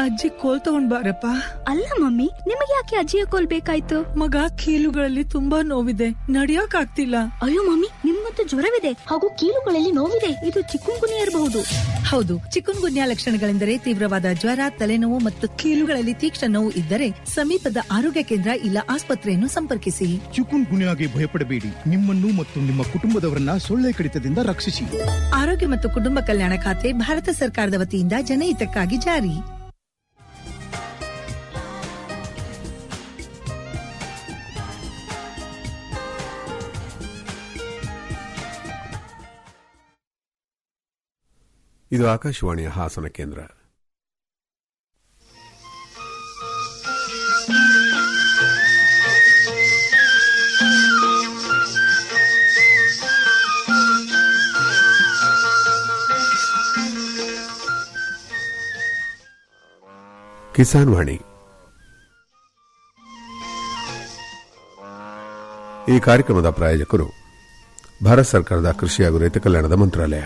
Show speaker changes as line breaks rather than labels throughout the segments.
ಅಜ್ಜಿ ಕೋಲ್ ತಗೊಂಡ್ ಬಾರಪ್ಪ
ಅಲ್ಲ ಮಮ್ಮಿ ನಿಮಗೆ ಯಾಕೆ ಅಜ್ಜಿಯ ಕೋಲ್ ಬೇಕಾಯ್ತು
ಮಗ ಕೀಲುಗಳಲ್ಲಿ ತುಂಬಾ ನೋವಿದೆ ನಡಿಯಕ್ ಆಗ್ತಿಲ್ಲ
ಅಯ್ಯೋ ಮಮ್ಮಿ ನಿಮ್ಗಂತೂ ಜ್ವರವಿದೆ ಹಾಗೂ ಕೀಲುಗಳಲ್ಲಿ ನೋವಿದೆ ಇದು ಚಿಕ್ಕುಂಗುನಿ ಇರಬಹುದು
ಹೌದು ಚಿಕನ್ ಗುನ್ಯಾ ಲಕ್ಷಣಗಳೆಂದರೆ ತೀವ್ರವಾದ ಜ್ವರ ತಲೆನೋವು ಮತ್ತು ಕೀಲುಗಳಲ್ಲಿ ತೀಕ್ಷ್ಣ ನೋವು ಇದ್ದರೆ ಸಮೀಪದ ಆರೋಗ್ಯ ಕೇಂದ್ರ ಇಲ್ಲ ಆಸ್ಪತ್ರೆಯನ್ನು ಸಂಪರ್ಕಿಸಿ
ಚಿಕುನ್ ಗುನ್ಯಾಗೆ ಭಯಪಡಬೇಡಿ ನಿಮ್ಮನ್ನು ಮತ್ತು ನಿಮ್ಮ ಕುಟುಂಬದವರನ್ನ ಸೊಳ್ಳೆ ಕಡಿತದಿಂದ ರಕ್ಷಿಸಿ
ಆರೋಗ್ಯ ಮತ್ತು ಕುಟುಂಬ ಕಲ್ಯಾಣ ಖಾತೆ ಭಾರತ ಸರ್ಕಾರದ ವತಿಯಿಂದ ಜನಹಿತಕ್ಕಾಗಿ ಜಾರಿ
ಇದು ಆಕಾಶವಾಣಿಯ ಹಾಸನ ಕೇಂದ್ರ ಕಿಸಾನ್ ವಾಣಿ ಈ ಕಾರ್ಯಕ್ರಮದ ಪ್ರಾಯೋಜಕರು ಭಾರತ ಸರ್ಕಾರದ ಕೃಷಿ ಹಾಗೂ ರೈತ ಕಲ್ಯಾಣದ ಮಂತ್ರಾಲಯ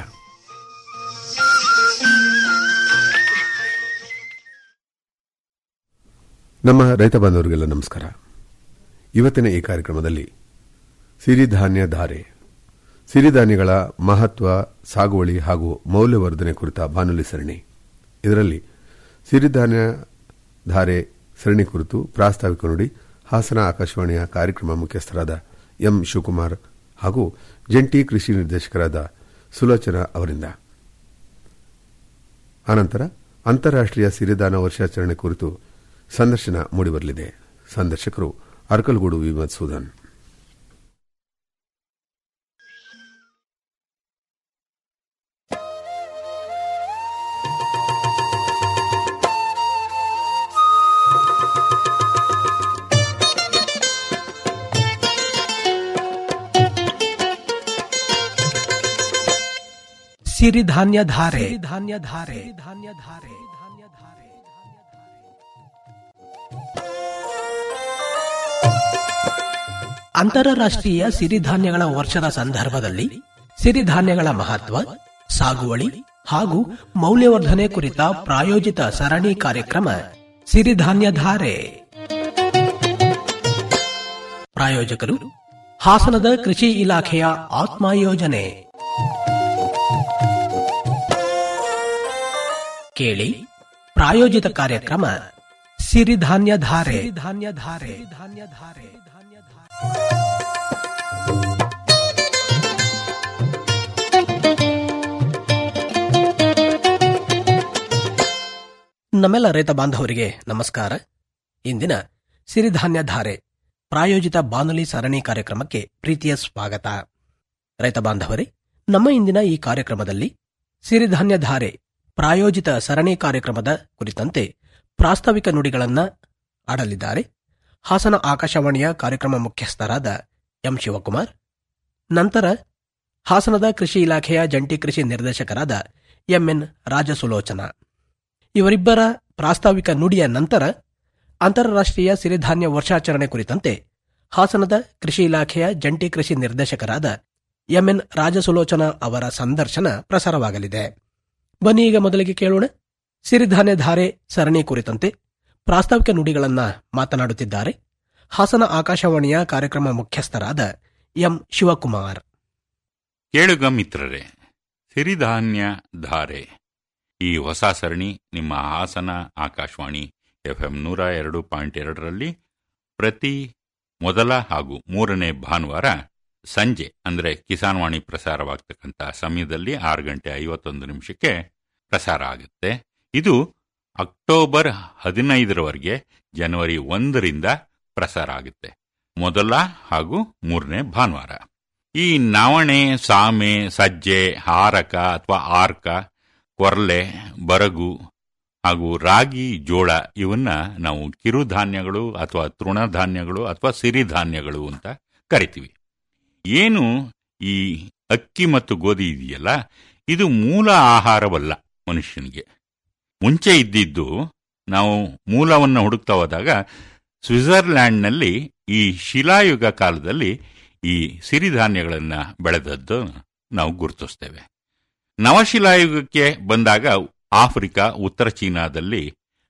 ನಮ್ಮ ರೈತ ಬಾಂಧವರಿಗೆಲ್ಲ ನಮಸ್ಕಾರ ಇವತ್ತಿನ ಈ ಕಾರ್ಯಕ್ರಮದಲ್ಲಿ ಸಿರಿಧಾನ್ಯ ಧಾರೆ ಸಿರಿಧಾನ್ಯಗಳ ಮಹತ್ವ ಸಾಗುವಳಿ ಹಾಗೂ ಮೌಲ್ಯವರ್ಧನೆ ಕುರಿತ ಬಾನುಲಿ ಸರಣಿ ಇದರಲ್ಲಿ ಸಿರಿಧಾನ್ಯ ಧಾರೆ ಸರಣಿ ಕುರಿತು ಪ್ರಾಸ್ತಾವಿಕ ನುಡಿ ಹಾಸನ ಆಕಾಶವಾಣಿಯ ಕಾರ್ಯಕ್ರಮ ಮುಖ್ಯಸ್ಥರಾದ ಎಂ ಶಿವಕುಮಾರ್ ಹಾಗೂ ಜಂಟಿ ಕೃಷಿ ನಿರ್ದೇಶಕರಾದ ಸುಲೋಚನಾ ಅವರಿಂದ ಅನಂತರ ಅಂತಾರಾಷ್ಟೀಯ ಸಿರಿಧಾನ ವರ್ಷಾಚರಣೆ ಕುರಿತು ಸಂದರ್ಶನ ಮೂಡಿಬರಲಿದೆ ಸಂದರ್ಶಕರು ಅರ್ಕಲ್ಗೂಡು ವಿ ಮಧುಸೂದನ್
ಸಿರಿಧಾನ್ಯ ಧಾರೆ ಧಾನ್ಯ ಧಾರೆ ಧಾನ್ಯ ಧಾರೆ ಧಾನ್ಯ ಧಾರೆ ಅಂತಾರಾಷ್ಟ್ರೀಯ ಸಿರಿಧಾನ್ಯಗಳ ವರ್ಷದ ಸಂದರ್ಭದಲ್ಲಿ ಸಿರಿಧಾನ್ಯಗಳ ಮಹತ್ವ ಸಾಗುವಳಿ ಹಾಗೂ ಮೌಲ್ಯವರ್ಧನೆ ಕುರಿತ ಪ್ರಾಯೋಜಿತ ಸರಣಿ ಕಾರ್ಯಕ್ರಮ ಸಿರಿಧಾನ್ಯ ಧಾರೆ ಪ್ರಾಯೋಜಕರು ಹಾಸನದ ಕೃಷಿ ಇಲಾಖೆಯ ಆತ್ಮ ಯೋಜನೆ ಕೇಳಿ ಪ್ರಾಯೋಜಿತ ಕಾರ್ಯಕ್ರಮ ಸಿರಿಧಾನ್ಯ ಧಾರೆ ಧಾನ್ಯ ಧಾರೆ ಧಾನ್ಯ ಧಾರೆ ಧಾನ್ಯ ಧಾರೆ ನಮ್ಮೆಲ್ಲ ರೈತ ಬಾಂಧವರಿಗೆ ನಮಸ್ಕಾರ ಇಂದಿನ ಸಿರಿಧಾನ್ಯ ಧಾರೆ ಪ್ರಾಯೋಜಿತ ಬಾನುಲಿ ಸರಣಿ ಕಾರ್ಯಕ್ರಮಕ್ಕೆ ಪ್ರೀತಿಯ ಸ್ವಾಗತ ರೈತ ಬಾಂಧವರೇ ನಮ್ಮ ಇಂದಿನ ಈ ಕಾರ್ಯಕ್ರಮದಲ್ಲಿ ಸಿರಿಧಾನ್ಯ ಧಾರೆ ಪ್ರಾಯೋಜಿತ ಸರಣಿ ಕಾರ್ಯಕ್ರಮದ ಕುರಿತಂತೆ ಪ್ರಾಸ್ತಾವಿಕ ನುಡಿಗಳನ್ನ ಆಡಲಿದ್ದಾರೆ ಹಾಸನ ಆಕಾಶವಾಣಿಯ ಕಾರ್ಯಕ್ರಮ ಮುಖ್ಯಸ್ಥರಾದ ಎಂ ಶಿವಕುಮಾರ್ ನಂತರ ಹಾಸನದ ಕೃಷಿ ಇಲಾಖೆಯ ಜಂಟಿ ಕೃಷಿ ನಿರ್ದೇಶಕರಾದ ಎಂಎನ್ ರಾಜಸುಲೋಚನಾ ಇವರಿಬ್ಬರ ಪ್ರಾಸ್ತಾವಿಕ ನುಡಿಯ ನಂತರ ಅಂತಾರಾಷ್ಟ್ರೀಯ ಸಿರಿಧಾನ್ಯ ವರ್ಷಾಚರಣೆ ಕುರಿತಂತೆ ಹಾಸನದ ಕೃಷಿ ಇಲಾಖೆಯ ಜಂಟಿ ಕೃಷಿ ನಿರ್ದೇಶಕರಾದ ಎಂಎನ್ ರಾಜಸುಲೋಚನಾ ಅವರ ಸಂದರ್ಶನ ಪ್ರಸಾರವಾಗಲಿದೆ ಬನ್ನಿ ಈಗ ಮೊದಲಿಗೆ ಕೇಳೋಣ ಸಿರಿಧಾನ್ಯ ಧಾರೆ ಸರಣಿ ಕುರಿತಂತೆ ಪ್ರಾಸ್ತಾವಿಕ ನುಡಿಗಳನ್ನ ಮಾತನಾಡುತ್ತಿದ್ದಾರೆ ಹಾಸನ ಆಕಾಶವಾಣಿಯ ಕಾರ್ಯಕ್ರಮ ಮುಖ್ಯಸ್ಥರಾದ ಎಂ ಶಿವಕುಮಾರ್
ಕೇಳುಗ ಮಿತ್ರರೇ ಸಿರಿಧಾನ್ಯ ಧಾರೆ ಈ ಹೊಸ ಸರಣಿ ನಿಮ್ಮ ಹಾಸನ ಆಕಾಶವಾಣಿ ಎಫ್ಎಂ ನೂರ ಎರಡು ಪಾಯಿಂಟ್ ಎರಡರಲ್ಲಿ ಪ್ರತಿ ಮೊದಲ ಹಾಗೂ ಮೂರನೇ ಭಾನುವಾರ ಸಂಜೆ ಅಂದರೆ ಕಿಸಾನ್ವಾಣಿ ಪ್ರಸಾರವಾಗ್ತಕ್ಕಂಥ ಸಮಯದಲ್ಲಿ ಆರು ಗಂಟೆ ಐವತ್ತೊಂದು ನಿಮಿಷಕ್ಕೆ ಪ್ರಸಾರ ಆಗುತ್ತೆ ಇದು ಅಕ್ಟೋಬರ್ ಹದಿನೈದರವರೆಗೆ ಜನವರಿ ಒಂದರಿಂದ ಪ್ರಸಾರ ಆಗುತ್ತೆ ಮೊದಲ ಹಾಗೂ ಮೂರನೇ ಭಾನುವಾರ ಈ ನವಣೆ ಸಾಮೆ ಸಜ್ಜೆ ಹಾರಕ ಅಥವಾ ಆರ್ಕ ಕೊರ್ಲೆ ಬರಗು ಹಾಗೂ ರಾಗಿ ಜೋಳ ಇವನ್ನ ನಾವು ಕಿರುಧಾನ್ಯಗಳು ಅಥವಾ ತೃಣಧಾನ್ಯಗಳು ಅಥವಾ ಸಿರಿಧಾನ್ಯಗಳು ಅಂತ ಕರಿತೀವಿ ಏನು ಈ ಅಕ್ಕಿ ಮತ್ತು ಗೋಧಿ ಇದೆಯಲ್ಲ ಇದು ಮೂಲ ಆಹಾರವಲ್ಲ ಮನುಷ್ಯನಿಗೆ ಮುಂಚೆ ಇದ್ದಿದ್ದು ನಾವು ಮೂಲವನ್ನು ಹುಡುಕ್ತಾ ಹೋದಾಗ ಸ್ವಿಟ್ಜರ್ಲ್ಯಾಂಡ್ನಲ್ಲಿ ಈ ಶಿಲಾಯುಗ ಕಾಲದಲ್ಲಿ ಈ ಸಿರಿಧಾನ್ಯಗಳನ್ನು ಬೆಳೆದದ್ದು ನಾವು ಗುರುತಿಸ್ತೇವೆ ನವಶಿಲಾಯುಗಕ್ಕೆ ಬಂದಾಗ ಆಫ್ರಿಕಾ ಉತ್ತರ ಚೀನಾದಲ್ಲಿ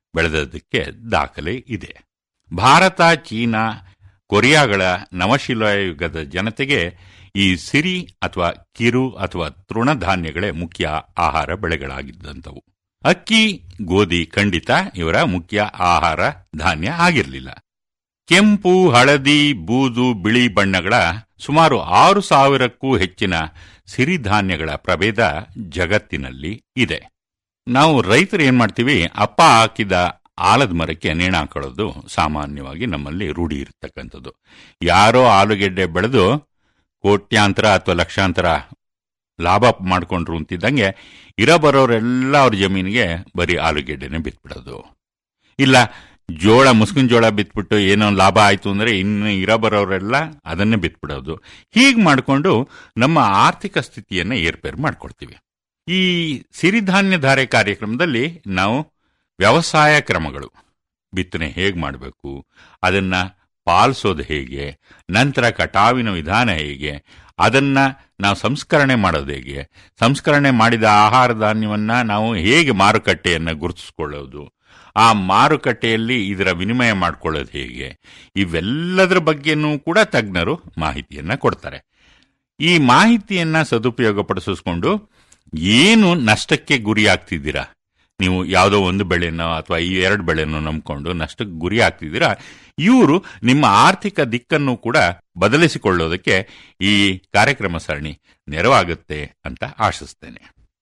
ಬೆಳೆದದ್ದಕ್ಕೆ ದಾಖಲೆ ಇದೆ ಭಾರತ ಚೀನಾ ಕೊರಿಯಾಗಳ ನವಶಿಲಾಯುಗದ ಜನತೆಗೆ ಈ ಸಿರಿ ಅಥವಾ ಕಿರು ಅಥವಾ ತೃಣಧಾನ್ಯಗಳೇ ಮುಖ್ಯ ಆಹಾರ ಬೆಳೆಗಳಾಗಿದ್ದಂಥವು ಅಕ್ಕಿ ಗೋಧಿ ಖಂಡಿತ ಇವರ ಮುಖ್ಯ ಆಹಾರ ಧಾನ್ಯ ಆಗಿರಲಿಲ್ಲ ಕೆಂಪು ಹಳದಿ ಬೂದು ಬಿಳಿ ಬಣ್ಣಗಳ ಸುಮಾರು ಆರು ಸಾವಿರಕ್ಕೂ ಹೆಚ್ಚಿನ ಸಿರಿಧಾನ್ಯಗಳ ಪ್ರಭೇದ ಜಗತ್ತಿನಲ್ಲಿ ಇದೆ ನಾವು ರೈತರು ಏನ್ ಮಾಡ್ತೀವಿ ಅಪ್ಪ ಹಾಕಿದ ಆಲದ ಮರಕ್ಕೆ ನೇಣ ಹಾಕೊಳ್ಳೋದು ಸಾಮಾನ್ಯವಾಗಿ ನಮ್ಮಲ್ಲಿ ರೂಢಿ ಇರತಕ್ಕಂಥದ್ದು ಯಾರೋ ಆಲೂಗೆಡ್ಡೆ ಬೆಳೆದು ಕೋಟ್ಯಾಂತರ ಅಥವಾ ಲಕ್ಷಾಂತರ ಲಾಭ ಮಾಡ್ಕೊಂಡ್ರು ಅಂತಿದ್ದಂಗೆ ಇರ ಬರೋರೆಲ್ಲ ಅವ್ರ ಜಮೀನಿಗೆ ಬರೀ ಆಲೂಗೆಡ್ಡೆನೆ ಬಿತ್ಬಿಡೋದು ಇಲ್ಲ ಜೋಳ ಮುಸ್ಕಿನ ಜೋಳ ಬಿತ್ಬಿಟ್ಟು ಏನೋ ಲಾಭ ಆಯ್ತು ಅಂದ್ರೆ ಇನ್ನು ಇರ ಬರೋರೆಲ್ಲ ಅದನ್ನೇ ಬಿತ್ಬಿಡೋದು ಹೀಗೆ ಮಾಡಿಕೊಂಡು ನಮ್ಮ ಆರ್ಥಿಕ ಸ್ಥಿತಿಯನ್ನ ಏರ್ಪೇರು ಮಾಡ್ಕೊಡ್ತೀವಿ ಈ ಸಿರಿಧಾನ್ಯ ಧಾರೆ ಕಾರ್ಯಕ್ರಮದಲ್ಲಿ ನಾವು ವ್ಯವಸಾಯ ಕ್ರಮಗಳು ಬಿತ್ತನೆ ಹೇಗೆ ಮಾಡಬೇಕು ಅದನ್ನ ಪಾಲಿಸೋದು ಹೇಗೆ ನಂತರ ಕಟಾವಿನ ವಿಧಾನ ಹೇಗೆ ಅದನ್ನ ನಾವು ಸಂಸ್ಕರಣೆ ಮಾಡೋದು ಹೇಗೆ ಸಂಸ್ಕರಣೆ ಮಾಡಿದ ಆಹಾರ ಧಾನ್ಯವನ್ನ ನಾವು ಹೇಗೆ ಮಾರುಕಟ್ಟೆಯನ್ನ ಗುರುತಿಸ್ಕೊಳ್ಳೋದು ಆ ಮಾರುಕಟ್ಟೆಯಲ್ಲಿ ಇದರ ವಿನಿಮಯ ಮಾಡ್ಕೊಳ್ಳೋದು ಹೇಗೆ ಇವೆಲ್ಲದರ ಬಗ್ಗೆನೂ ಕೂಡ ತಜ್ಞರು ಮಾಹಿತಿಯನ್ನ ಕೊಡ್ತಾರೆ ಈ ಮಾಹಿತಿಯನ್ನ ಸದುಪಯೋಗಪಡಿಸಿಕೊಂಡು ಏನು ನಷ್ಟಕ್ಕೆ ಗುರಿ ಆಗ್ತಿದ್ದೀರಾ ನೀವು ಯಾವುದೋ ಒಂದು ಬೆಳೆನೋ ಅಥವಾ ಈ ಎರಡು ಬೆಳೆನೋ ನಂಬ್ಕೊಂಡು ನಷ್ಟಕ್ಕೆ ಗುರಿ ಆಗ್ತಿದ್ದೀರಾ ಇವರು ನಿಮ್ಮ ಆರ್ಥಿಕ ದಿಕ್ಕನ್ನು ಕೂಡ ಬದಲಿಸಿಕೊಳ್ಳೋದಕ್ಕೆ ಈ ಕಾರ್ಯಕ್ರಮ ಸರಣಿ ನೆರವಾಗುತ್ತೆ ಅಂತ ಆಶಿಸ್ತೇನೆ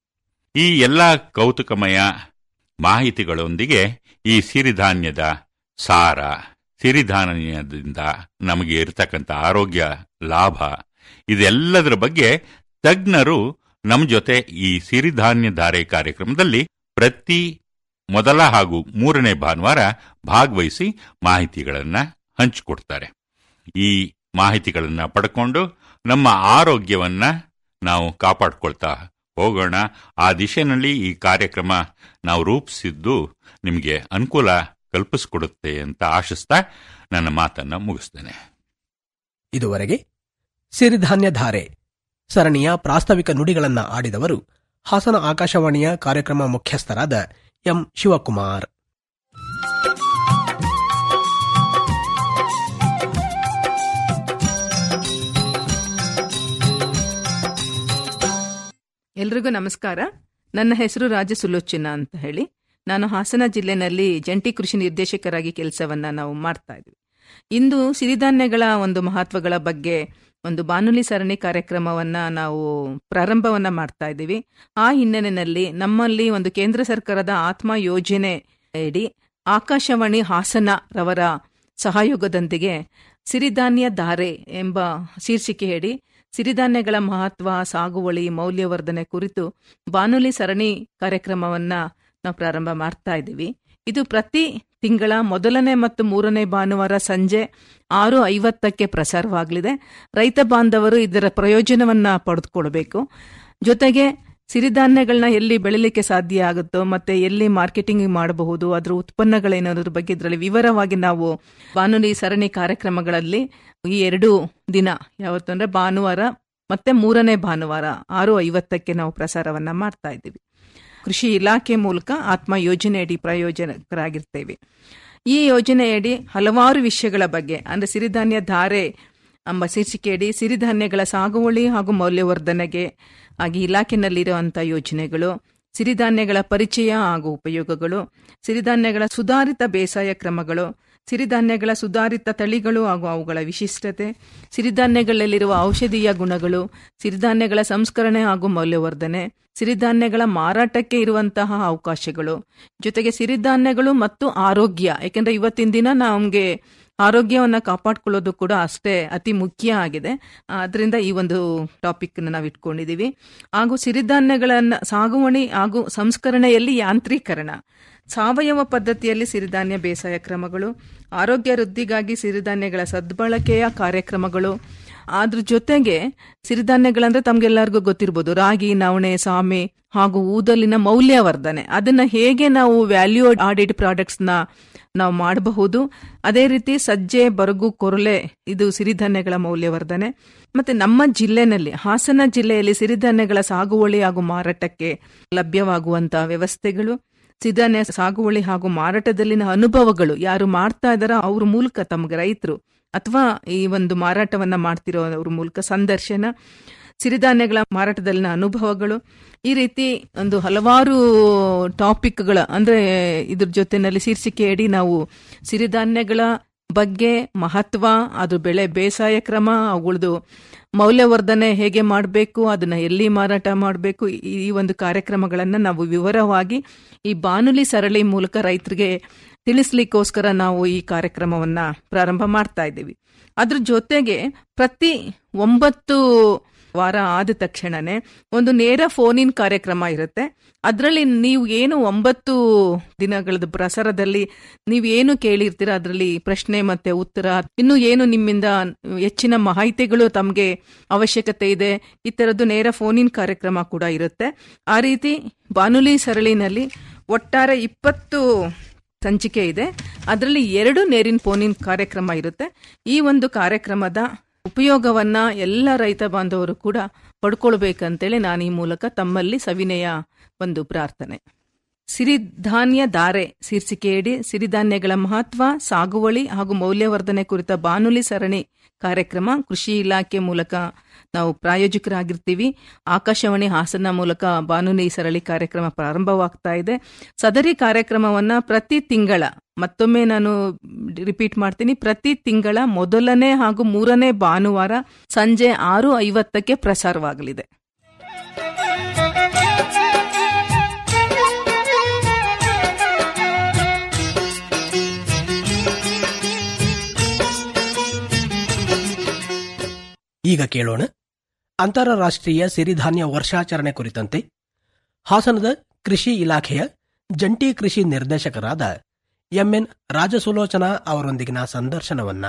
ಈ ಎಲ್ಲ ಕೌತುಕಮಯ ಮಾಹಿತಿಗಳೊಂದಿಗೆ ಈ ಸಿರಿಧಾನ್ಯದ ಸಾರ ಸಿರಿಧಾನ್ಯದಿಂದ ನಮಗೆ ಇರತಕ್ಕಂಥ ಆರೋಗ್ಯ ಲಾಭ ಇದೆಲ್ಲದರ ಬಗ್ಗೆ ತಜ್ಞರು ನಮ್ಮ ಜೊತೆ ಈ ಸಿರಿಧಾನ್ಯ ಧಾರೆ ಕಾರ್ಯಕ್ರಮದಲ್ಲಿ ಪ್ರತಿ ಮೊದಲ ಹಾಗೂ ಮೂರನೇ ಭಾನುವಾರ ಭಾಗವಹಿಸಿ ಮಾಹಿತಿಗಳನ್ನ ಹಂಚಿಕೊಡ್ತಾರೆ ಈ ಮಾಹಿತಿಗಳನ್ನ ಪಡ್ಕೊಂಡು ನಮ್ಮ ಆರೋಗ್ಯವನ್ನ ನಾವು ಕಾಪಾಡ್ಕೊಳ್ತಾ ಹೋಗೋಣ ಆ ದಿಶೆಯಲ್ಲಿ ಈ ಕಾರ್ಯಕ್ರಮ ನಾವು ರೂಪಿಸಿದ್ದು ನಿಮಗೆ ಅನುಕೂಲ ಕಲ್ಪಿಸಿಕೊಡುತ್ತೆ ಅಂತ ಆಶಿಸ್ತಾ ನನ್ನ ಮಾತನ್ನ ಮುಗಿಸ್ತೇನೆ
ಇದುವರೆಗೆ ಸಿರಿಧಾನ್ಯ ಧಾರೆ ಸರಣಿಯ ಪ್ರಾಸ್ತಾವಿಕ ನುಡಿಗಳನ್ನ ಆಡಿದವರು ಹಾಸನ ಆಕಾಶವಾಣಿಯ ಕಾರ್ಯಕ್ರಮ ಮುಖ್ಯಸ್ಥರಾದ ಎಂ ಶಿವಕುಮಾರ್
ಎಲ್ರಿಗೂ ನಮಸ್ಕಾರ ನನ್ನ ಹೆಸರು ರಾಜ ಸುಲೋಚನಾ ಅಂತ ಹೇಳಿ ನಾನು ಹಾಸನ ಜಿಲ್ಲೆನಲ್ಲಿ ಜಂಟಿ ಕೃಷಿ ನಿರ್ದೇಶಕರಾಗಿ ಕೆಲಸವನ್ನ ನಾವು ಮಾಡ್ತಾ ಇದ್ವಿ ಇಂದು ಸಿರಿಧಾನ್ಯಗಳ ಒಂದು ಮಹತ್ವಗಳ ಬಗ್ಗೆ ಒಂದು ಬಾನುಲಿ ಸರಣಿ ಕಾರ್ಯಕ್ರಮವನ್ನ ನಾವು ಪ್ರಾರಂಭವನ್ನ ಮಾಡ್ತಾ ಇದ್ದೀವಿ ಆ ಹಿನ್ನೆಲೆಯಲ್ಲಿ ನಮ್ಮಲ್ಲಿ ಒಂದು ಕೇಂದ್ರ ಸರ್ಕಾರದ ಆತ್ಮ ಯೋಜನೆ ಅಡಿ ಆಕಾಶವಾಣಿ ಹಾಸನ ರವರ ಸಹಯೋಗದೊಂದಿಗೆ ಸಿರಿಧಾನ್ಯ ಧಾರೆ ಎಂಬ ಶೀರ್ಷಿಕೆಯಡಿ ಸಿರಿಧಾನ್ಯಗಳ ಮಹತ್ವ ಸಾಗುವಳಿ ಮೌಲ್ಯವರ್ಧನೆ ಕುರಿತು ಬಾನುಲಿ ಸರಣಿ ಕಾರ್ಯಕ್ರಮವನ್ನ ನಾವು ಪ್ರಾರಂಭ ಮಾಡ್ತಾ ಇದ್ದೀವಿ ಇದು ಪ್ರತಿ ತಿಂಗಳ ಮೊದಲನೇ ಮತ್ತು ಮೂರನೇ ಭಾನುವಾರ ಸಂಜೆ ಆರು ಐವತ್ತಕ್ಕೆ ಪ್ರಸಾರವಾಗಲಿದೆ ರೈತ ಬಾಂಧವರು ಇದರ ಪ್ರಯೋಜನವನ್ನ ಪಡೆದುಕೊಳ್ಬೇಕು ಜೊತೆಗೆ ಸಿರಿಧಾನ್ಯಗಳನ್ನ ಎಲ್ಲಿ ಬೆಳಿಲಿಕ್ಕೆ ಸಾಧ್ಯ ಆಗುತ್ತೋ ಮತ್ತೆ ಎಲ್ಲಿ ಮಾರ್ಕೆಟಿಂಗ್ ಮಾಡಬಹುದು ಅದರ ಉತ್ಪನ್ನಗಳೇನೋದ್ರ ಬಗ್ಗೆ ಇದರಲ್ಲಿ ವಿವರವಾಗಿ ನಾವು ಬಾನುಲಿ ಸರಣಿ ಕಾರ್ಯಕ್ರಮಗಳಲ್ಲಿ ಈ ಎರಡು ದಿನ ಯಾವತ್ತು ಅಂದ್ರೆ ಭಾನುವಾರ ಮತ್ತೆ ಮೂರನೇ ಭಾನುವಾರ ಆರು ಐವತ್ತಕ್ಕೆ ನಾವು ಪ್ರಸಾರವನ್ನ ಮಾಡ್ತಾ ಇದ್ದೀವಿ ಕೃಷಿ ಇಲಾಖೆ ಮೂಲಕ ಆತ್ಮ ಯೋಜನೆಯಡಿ ಪ್ರಯೋಜನಕರಾಗಿರ್ತೇವೆ ಈ ಯೋಜನೆಯಡಿ ಹಲವಾರು ವಿಷಯಗಳ ಬಗ್ಗೆ ಅಂದ್ರೆ ಸಿರಿಧಾನ್ಯ ಧಾರೆ ಎಂಬ ಶೀರ್ಷಿಕೆಯಡಿ ಸಿರಿಧಾನ್ಯಗಳ ಸಾಗುವಳಿ ಹಾಗೂ ಮೌಲ್ಯವರ್ಧನೆಗೆ ಆಗಿ ಇಲಾಖೆನಲ್ಲಿರುವಂತಹ ಯೋಜನೆಗಳು ಸಿರಿಧಾನ್ಯಗಳ ಪರಿಚಯ ಹಾಗೂ ಉಪಯೋಗಗಳು ಸಿರಿಧಾನ್ಯಗಳ ಸುಧಾರಿತ ಬೇಸಾಯ ಕ್ರಮಗಳು ಸಿರಿಧಾನ್ಯಗಳ ಸುಧಾರಿತ ತಳಿಗಳು ಹಾಗೂ ಅವುಗಳ ವಿಶಿಷ್ಟತೆ ಸಿರಿಧಾನ್ಯಗಳಲ್ಲಿರುವ ಔಷಧೀಯ ಗುಣಗಳು ಸಿರಿಧಾನ್ಯಗಳ ಸಂಸ್ಕರಣೆ ಹಾಗೂ ಮೌಲ್ಯವರ್ಧನೆ ಸಿರಿಧಾನ್ಯಗಳ ಮಾರಾಟಕ್ಕೆ ಇರುವಂತಹ ಅವಕಾಶಗಳು ಜೊತೆಗೆ ಸಿರಿಧಾನ್ಯಗಳು ಮತ್ತು ಆರೋಗ್ಯ ಯಾಕೆಂದ್ರೆ ಇವತ್ತಿನ ದಿನ ನಮಗೆ ಆರೋಗ್ಯವನ್ನ ಕಾಪಾಡ್ಕೊಳ್ಳೋದು ಕೂಡ ಅಷ್ಟೇ ಅತಿ ಮುಖ್ಯ ಆಗಿದೆ ಅದರಿಂದ ಈ ಒಂದು ಟಾಪಿಕ್ ನಾವು ಇಟ್ಕೊಂಡಿದೀವಿ ಹಾಗೂ ಸಿರಿಧಾನ್ಯಗಳನ್ನ ಸಾಗುವಳಿ ಹಾಗೂ ಸಂಸ್ಕರಣೆಯಲ್ಲಿ ಯಾಂತ್ರೀಕರಣ ಸಾವಯವ ಪದ್ಧತಿಯಲ್ಲಿ ಸಿರಿಧಾನ್ಯ ಬೇಸಾಯ ಕ್ರಮಗಳು ಆರೋಗ್ಯ ವೃದ್ಧಿಗಾಗಿ ಸಿರಿಧಾನ್ಯಗಳ ಸದ್ಬಳಕೆಯ ಕಾರ್ಯಕ್ರಮಗಳು ಅದ್ರ ಜೊತೆಗೆ ಸಿರಿಧಾನ್ಯಗಳಂದ್ರೆ ತಮ್ಗೆಲ್ಲರಿಗೂ ಗೊತ್ತಿರ್ಬೋದು ರಾಗಿ ನವಣೆ ಸಾಮೆ ಹಾಗೂ ಊದಲಿನ ಮೌಲ್ಯವರ್ಧನೆ ಅದನ್ನ ಹೇಗೆ ನಾವು ವ್ಯಾಲ್ಯೂ ಆಡಿಡ್ ಪ್ರಾಡಕ್ಟ್ಸ್ ನ ನಾವು ಮಾಡಬಹುದು ಅದೇ ರೀತಿ ಸಜ್ಜೆ ಬರಗು ಕೊರಲೆ ಇದು ಸಿರಿಧಾನ್ಯಗಳ ಮೌಲ್ಯವರ್ಧನೆ ಮತ್ತೆ ನಮ್ಮ ಜಿಲ್ಲೆನಲ್ಲಿ ಹಾಸನ ಜಿಲ್ಲೆಯಲ್ಲಿ ಸಿರಿಧಾನ್ಯಗಳ ಸಾಗುವಳಿ ಹಾಗೂ ಮಾರಾಟಕ್ಕೆ ಲಭ್ಯವಾಗುವಂತಹ ವ್ಯವಸ್ಥೆಗಳು ಸಿರಿಧಾನ್ಯ ಸಾಗುವಳಿ ಹಾಗೂ ಮಾರಾಟದಲ್ಲಿನ ಅನುಭವಗಳು ಯಾರು ಮಾಡ್ತಾ ಇದಾರೋ ಅವ್ರ ಮೂಲಕ ತಮಗೆ ರೈತರು ಅಥವಾ ಈ ಒಂದು ಮಾರಾಟವನ್ನ ಮಾಡ್ತಿರೋ ಅವ್ರ ಮೂಲಕ ಸಂದರ್ಶನ ಸಿರಿಧಾನ್ಯಗಳ ಮಾರಾಟದಲ್ಲಿನ ಅನುಭವಗಳು ಈ ರೀತಿ ಒಂದು ಹಲವಾರು ಟಾಪಿಕ್ಗಳ ಅಂದ್ರೆ ಇದ್ರ ಜೊತೆನಲ್ಲಿ ಶೀರ್ಷಿಕೆಯಡಿ ನಾವು ಸಿರಿಧಾನ್ಯಗಳ ಬಗ್ಗೆ ಮಹತ್ವ ಅದು ಬೆಳೆ ಬೇಸಾಯ ಕ್ರಮ ಅವುಗಳದು ಮೌಲ್ಯವರ್ಧನೆ ಹೇಗೆ ಮಾಡಬೇಕು ಅದನ್ನ ಎಲ್ಲಿ ಮಾರಾಟ ಮಾಡಬೇಕು ಈ ಒಂದು ಕಾರ್ಯಕ್ರಮಗಳನ್ನು ನಾವು ವಿವರವಾಗಿ ಈ ಬಾನುಲಿ ಸರಳಿ ಮೂಲಕ ರೈತರಿಗೆ ತಿಳಿಸ್ಲಿಕ್ಕೋಸ್ಕರ ನಾವು ಈ ಕಾರ್ಯಕ್ರಮವನ್ನ ಪ್ರಾರಂಭ ಮಾಡ್ತಾ ಇದ್ದೀವಿ ಅದ್ರ ಜೊತೆಗೆ ಪ್ರತಿ ಒಂಬತ್ತು ವಾರ ಆದ ತಕ್ಷಣನೇ ಒಂದು ನೇರ ಫೋನ್ ಇನ್ ಕಾರ್ಯಕ್ರಮ ಇರುತ್ತೆ ಅದರಲ್ಲಿ ನೀವು ಏನು ಒಂಬತ್ತು ದಿನಗಳದ ಪ್ರಸಾರದಲ್ಲಿ ನೀವು ಏನು ಕೇಳಿರ್ತೀರ ಅದರಲ್ಲಿ ಪ್ರಶ್ನೆ ಮತ್ತೆ ಉತ್ತರ ಇನ್ನು ಏನು ನಿಮ್ಮಿಂದ ಹೆಚ್ಚಿನ ಮಾಹಿತಿಗಳು ತಮಗೆ ಅವಶ್ಯಕತೆ ಇದೆ ಈ ತರದ್ದು ನೇರ ಫೋನ್ ಇನ್ ಕಾರ್ಯಕ್ರಮ ಕೂಡ ಇರುತ್ತೆ ಆ ರೀತಿ ಬಾನುಲಿ ಸರಳಿನಲ್ಲಿ ಒಟ್ಟಾರೆ ಇಪ್ಪತ್ತು ಸಂಚಿಕೆ ಇದೆ ಅದರಲ್ಲಿ ಎರಡು ನೇರಿನ ಫೋನಿನ್ ಕಾರ್ಯಕ್ರಮ ಇರುತ್ತೆ ಈ ಒಂದು ಕಾರ್ಯಕ್ರಮದ ಉಪಯೋಗವನ್ನ ಎಲ್ಲ ರೈತ ಬಾಂಧವರು ಕೂಡ ಪಡ್ಕೊಳ್ಬೇಕಂತೇಳಿ ನಾನು ಈ ಮೂಲಕ ತಮ್ಮಲ್ಲಿ ಸವಿನಯ ಒಂದು ಪ್ರಾರ್ಥನೆ ಸಿರಿಧಾನ್ಯ ಧಾರೆ ಶೀರ್ಷಿಕೆಯಡಿ ಸಿರಿಧಾನ್ಯಗಳ ಮಹತ್ವ ಸಾಗುವಳಿ ಹಾಗೂ ಮೌಲ್ಯವರ್ಧನೆ ಕುರಿತ ಬಾನುಲಿ ಸರಣಿ ಕಾರ್ಯಕ್ರಮ ಕೃಷಿ ಇಲಾಖೆ ಮೂಲಕ ನಾವು ಪ್ರಾಯೋಜಕರಾಗಿರ್ತೀವಿ ಆಕಾಶವಾಣಿ ಹಾಸನ ಮೂಲಕ ಬಾನುಲಿ ಸರಳಿ ಕಾರ್ಯಕ್ರಮ ಪ್ರಾರಂಭವಾಗ್ತಾ ಇದೆ ಸದರಿ ಕಾರ್ಯಕ್ರಮವನ್ನ ಪ್ರತಿ ತಿಂಗಳ ಮತ್ತೊಮ್ಮೆ ನಾನು ರಿಪೀಟ್ ಮಾಡ್ತೀನಿ ಪ್ರತಿ ತಿಂಗಳ ಮೊದಲನೇ ಹಾಗೂ ಮೂರನೇ ಭಾನುವಾರ ಸಂಜೆ ಆರು ಐವತ್ತಕ್ಕೆ ಪ್ರಸಾರವಾಗಲಿದೆ
ಈಗ ಕೇಳೋಣ ಅಂತಾರಾಷ್ಟ್ರೀಯ ಸಿರಿಧಾನ್ಯ ವರ್ಷಾಚರಣೆ ಕುರಿತಂತೆ ಹಾಸನದ ಕೃಷಿ ಇಲಾಖೆಯ ಜಂಟಿ ಕೃಷಿ ನಿರ್ದೇಶಕರಾದ ಎಂಎನ್ ರಾಜಸುಲೋಚನಾ ಅವರೊಂದಿಗಿನ ಸಂದರ್ಶನವನ್ನ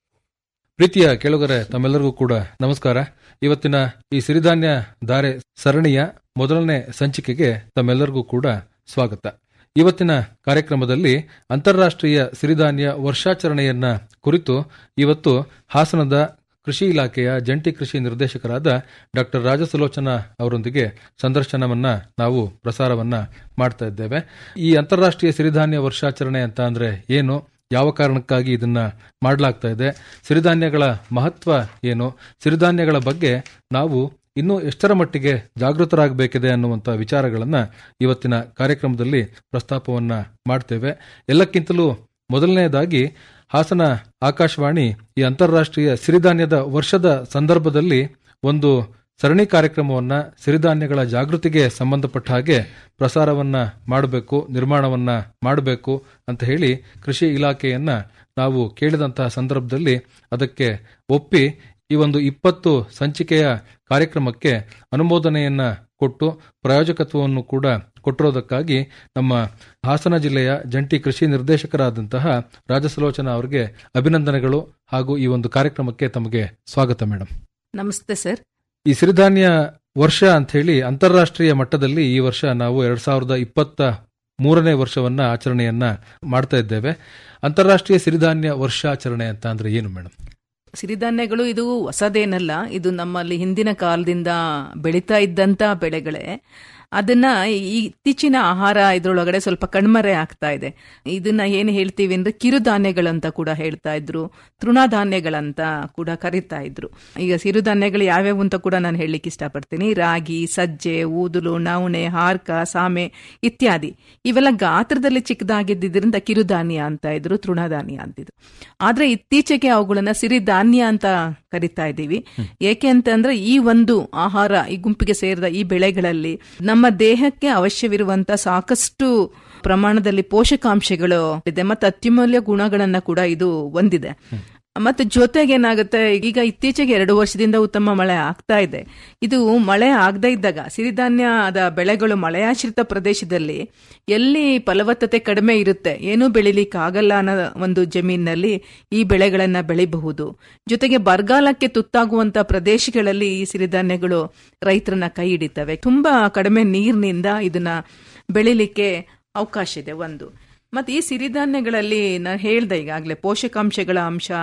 ಪ್ರೀತಿಯ ಕೆಳಗರೆ ತಮ್ಮೆಲ್ಲರಿಗೂ ಕೂಡ ನಮಸ್ಕಾರ ಇವತ್ತಿನ ಈ ಸಿರಿಧಾನ್ಯ ಧಾರೆ ಸರಣಿಯ ಮೊದಲನೇ ಸಂಚಿಕೆಗೆ ತಮ್ಮೆಲ್ಲರಿಗೂ ಕೂಡ ಸ್ವಾಗತ ಇವತ್ತಿನ ಕಾರ್ಯಕ್ರಮದಲ್ಲಿ ಅಂತಾರಾಷ್ಟ್ರೀಯ ಸಿರಿಧಾನ್ಯ ವರ್ಷಾಚರಣೆಯನ್ನ ಕುರಿತು ಇವತ್ತು ಹಾಸನದ ಕೃಷಿ ಇಲಾಖೆಯ ಜಂಟಿ ಕೃಷಿ ನಿರ್ದೇಶಕರಾದ ಡಾಕ್ಟರ್ ರಾಜಸುಲೋಚನಾ ಅವರೊಂದಿಗೆ ಸಂದರ್ಶನವನ್ನ ನಾವು ಪ್ರಸಾರವನ್ನ ಮಾಡ್ತಾ ಇದ್ದೇವೆ ಈ ಅಂತಾರಾಷ್ಟ್ರೀಯ ಸಿರಿಧಾನ್ಯ ವರ್ಷಾಚರಣೆ ಅಂತ ಅಂದ್ರೆ ಏನು ಯಾವ ಕಾರಣಕ್ಕಾಗಿ ಇದನ್ನ ಮಾಡಲಾಗ್ತಾ ಇದೆ ಸಿರಿಧಾನ್ಯಗಳ ಮಹತ್ವ ಏನು ಸಿರಿಧಾನ್ಯಗಳ ಬಗ್ಗೆ ನಾವು ಇನ್ನೂ ಎಷ್ಟರ ಮಟ್ಟಿಗೆ ಜಾಗೃತರಾಗಬೇಕಿದೆ ಅನ್ನುವಂಥ ವಿಚಾರಗಳನ್ನ ಇವತ್ತಿನ ಕಾರ್ಯಕ್ರಮದಲ್ಲಿ ಪ್ರಸ್ತಾಪವನ್ನ ಮಾಡ್ತೇವೆ ಎಲ್ಲಕ್ಕಿಂತಲೂ ಮೊದಲನೆಯದಾಗಿ ಹಾಸನ ಆಕಾಶವಾಣಿ ಈ ಅಂತಾರಾಷ್ಟ್ರೀಯ ಸಿರಿಧಾನ್ಯದ ವರ್ಷದ ಸಂದರ್ಭದಲ್ಲಿ ಒಂದು ಸರಣಿ ಕಾರ್ಯಕ್ರಮವನ್ನ ಸಿರಿಧಾನ್ಯಗಳ ಜಾಗೃತಿಗೆ ಸಂಬಂಧಪಟ್ಟ ಹಾಗೆ ಪ್ರಸಾರವನ್ನ ಮಾಡಬೇಕು ನಿರ್ಮಾಣವನ್ನ ಮಾಡಬೇಕು ಅಂತ ಹೇಳಿ ಕೃಷಿ ಇಲಾಖೆಯನ್ನ ನಾವು ಕೇಳಿದಂತಹ ಸಂದರ್ಭದಲ್ಲಿ ಅದಕ್ಕೆ ಒಪ್ಪಿ ಈ ಒಂದು ಇಪ್ಪತ್ತು ಸಂಚಿಕೆಯ ಕಾರ್ಯಕ್ರಮಕ್ಕೆ ಅನುಮೋದನೆಯನ್ನ ಕೊಟ್ಟು ಪ್ರಾಯೋಜಕತ್ವವನ್ನು ಕೂಡ ಕೊಟ್ಟಿರೋದಕ್ಕಾಗಿ ನಮ್ಮ ಹಾಸನ ಜಿಲ್ಲೆಯ ಜಂಟಿ ಕೃಷಿ ನಿರ್ದೇಶಕರಾದಂತಹ ರಾಜಸುಲೋಚನಾ ಅವರಿಗೆ ಅಭಿನಂದನೆಗಳು ಹಾಗೂ ಈ ಒಂದು ಕಾರ್ಯಕ್ರಮಕ್ಕೆ ತಮಗೆ ಸ್ವಾಗತ ಮೇಡಮ್
ನಮಸ್ತೆ ಸರ್
ಈ ಸಿರಿಧಾನ್ಯ ವರ್ಷ ಅಂತ ಹೇಳಿ ಅಂತಾರಾಷ್ಟ್ರೀಯ ಮಟ್ಟದಲ್ಲಿ ಈ ವರ್ಷ ನಾವು ಎರಡ್ ಸಾವಿರದ ಇಪ್ಪತ್ತ ಮೂರನೇ ವರ್ಷವನ್ನ ಆಚರಣೆಯನ್ನ ಮಾಡ್ತಾ ಇದ್ದೇವೆ ಅಂತಾರಾಷ್ಟ್ರೀಯ ಸಿರಿಧಾನ್ಯ ವರ್ಷಾಚರಣೆ ಅಂತ ಅಂದ್ರೆ ಏನು ಮೇಡಮ್
ಸಿರಿಧಾನ್ಯಗಳು ಇದು ಹೊಸದೇನಲ್ಲ ಇದು ನಮ್ಮಲ್ಲಿ ಹಿಂದಿನ ಕಾಲದಿಂದ ಬೆಳೀತಾ ಇದ್ದಂತ ಬೆಳೆಗಳೇ ಅದನ್ನ ಈ ಇತ್ತೀಚಿನ ಆಹಾರ ಇದ್ರೊಳಗಡೆ ಸ್ವಲ್ಪ ಕಣ್ಮರೆ ಆಗ್ತಾ ಇದೆ ಇದನ್ನ ಏನು ಹೇಳ್ತೀವಿ ಅಂದ್ರೆ ಕಿರುಧಾನ್ಯಗಳಂತ ಕೂಡ ಹೇಳ್ತಾ ಇದ್ರು ತೃಣಧಾನ್ಯಗಳಂತ ಕೂಡ ಕರಿತಾ ಇದ್ರು ಈಗ ಸಿರುಧಾನ್ಯಗಳು ಯಾವ್ಯಾವು ಅಂತ ಕೂಡ ನಾನು ಹೇಳಲಿಕ್ಕೆ ಇಷ್ಟಪಡ್ತೀನಿ ರಾಗಿ ಸಜ್ಜೆ ಊದುಲು ನವಣೆ ಹಾರ್ಕ ಸಾಮೆ ಇತ್ಯಾದಿ ಇವೆಲ್ಲ ಗಾತ್ರದಲ್ಲಿ ಚಿಕ್ಕದಾಗಿದ್ದರಿಂದ ಕಿರುಧಾನ್ಯ ಅಂತ ಇದ್ರು ತೃಣಧಾನ್ಯ ಅಂತಿದ್ರು ಆದ್ರೆ ಇತ್ತೀಚೆಗೆ ಅವುಗಳನ್ನ ಸಿರಿಧಾನ್ಯ ಅಂತ ಕರಿತಾ ಇದ್ದೀವಿ ಏಕೆ ಅಂತಂದ್ರೆ ಈ ಒಂದು ಆಹಾರ ಈ ಗುಂಪಿಗೆ ಸೇರಿದ ಈ ಬೆಳೆಗಳಲ್ಲಿ ನಮ್ಮ ದೇಹಕ್ಕೆ ಅವಶ್ಯವಿರುವಂತ ಸಾಕಷ್ಟು ಪ್ರಮಾಣದಲ್ಲಿ ಪೋಷಕಾಂಶಗಳು ಇದೆ ಮತ್ತೆ ಅತ್ಯಮೂಲ್ಯ ಗುಣಗಳನ್ನ ಕೂಡ ಇದು ಹೊಂದಿದೆ ಮತ್ತೆ ಜೊತೆಗೆ ಏನಾಗುತ್ತೆ ಈಗ ಇತ್ತೀಚೆಗೆ ಎರಡು ವರ್ಷದಿಂದ ಉತ್ತಮ ಮಳೆ ಆಗ್ತಾ ಇದೆ ಇದು ಮಳೆ ಆಗದೇ ಇದ್ದಾಗ ಸಿರಿಧಾನ್ಯದ ಬೆಳೆಗಳು ಮಳೆಯಾಶ್ರಿತ ಪ್ರದೇಶದಲ್ಲಿ ಎಲ್ಲಿ ಫಲವತ್ತತೆ ಕಡಿಮೆ ಇರುತ್ತೆ ಏನೂ ಬೆಳಿಲಿಕ್ಕೆ ಆಗಲ್ಲ ಅನ್ನೋ ಒಂದು ಜಮೀನಿನಲ್ಲಿ ಈ ಬೆಳೆಗಳನ್ನ ಬೆಳಿಬಹುದು ಜೊತೆಗೆ ಬರಗಾಲಕ್ಕೆ ತುತ್ತಾಗುವಂತ ಪ್ರದೇಶಗಳಲ್ಲಿ ಈ ಸಿರಿಧಾನ್ಯಗಳು ರೈತರನ್ನ ಕೈ ಹಿಡಿತವೆ ತುಂಬಾ ಕಡಿಮೆ ನೀರಿನಿಂದ ಇದನ್ನ ಬೆಳಿಲಿಕ್ಕೆ ಅವಕಾಶ ಇದೆ ಒಂದು ಮತ್ತೆ ಈ ಸಿರಿಧಾನ್ಯಗಳಲ್ಲಿ ನಾನು ಹೇಳ್ದೆ ಈಗಾಗಲೇ ಪೋಷಕಾಂಶಗಳ ಅಂಶ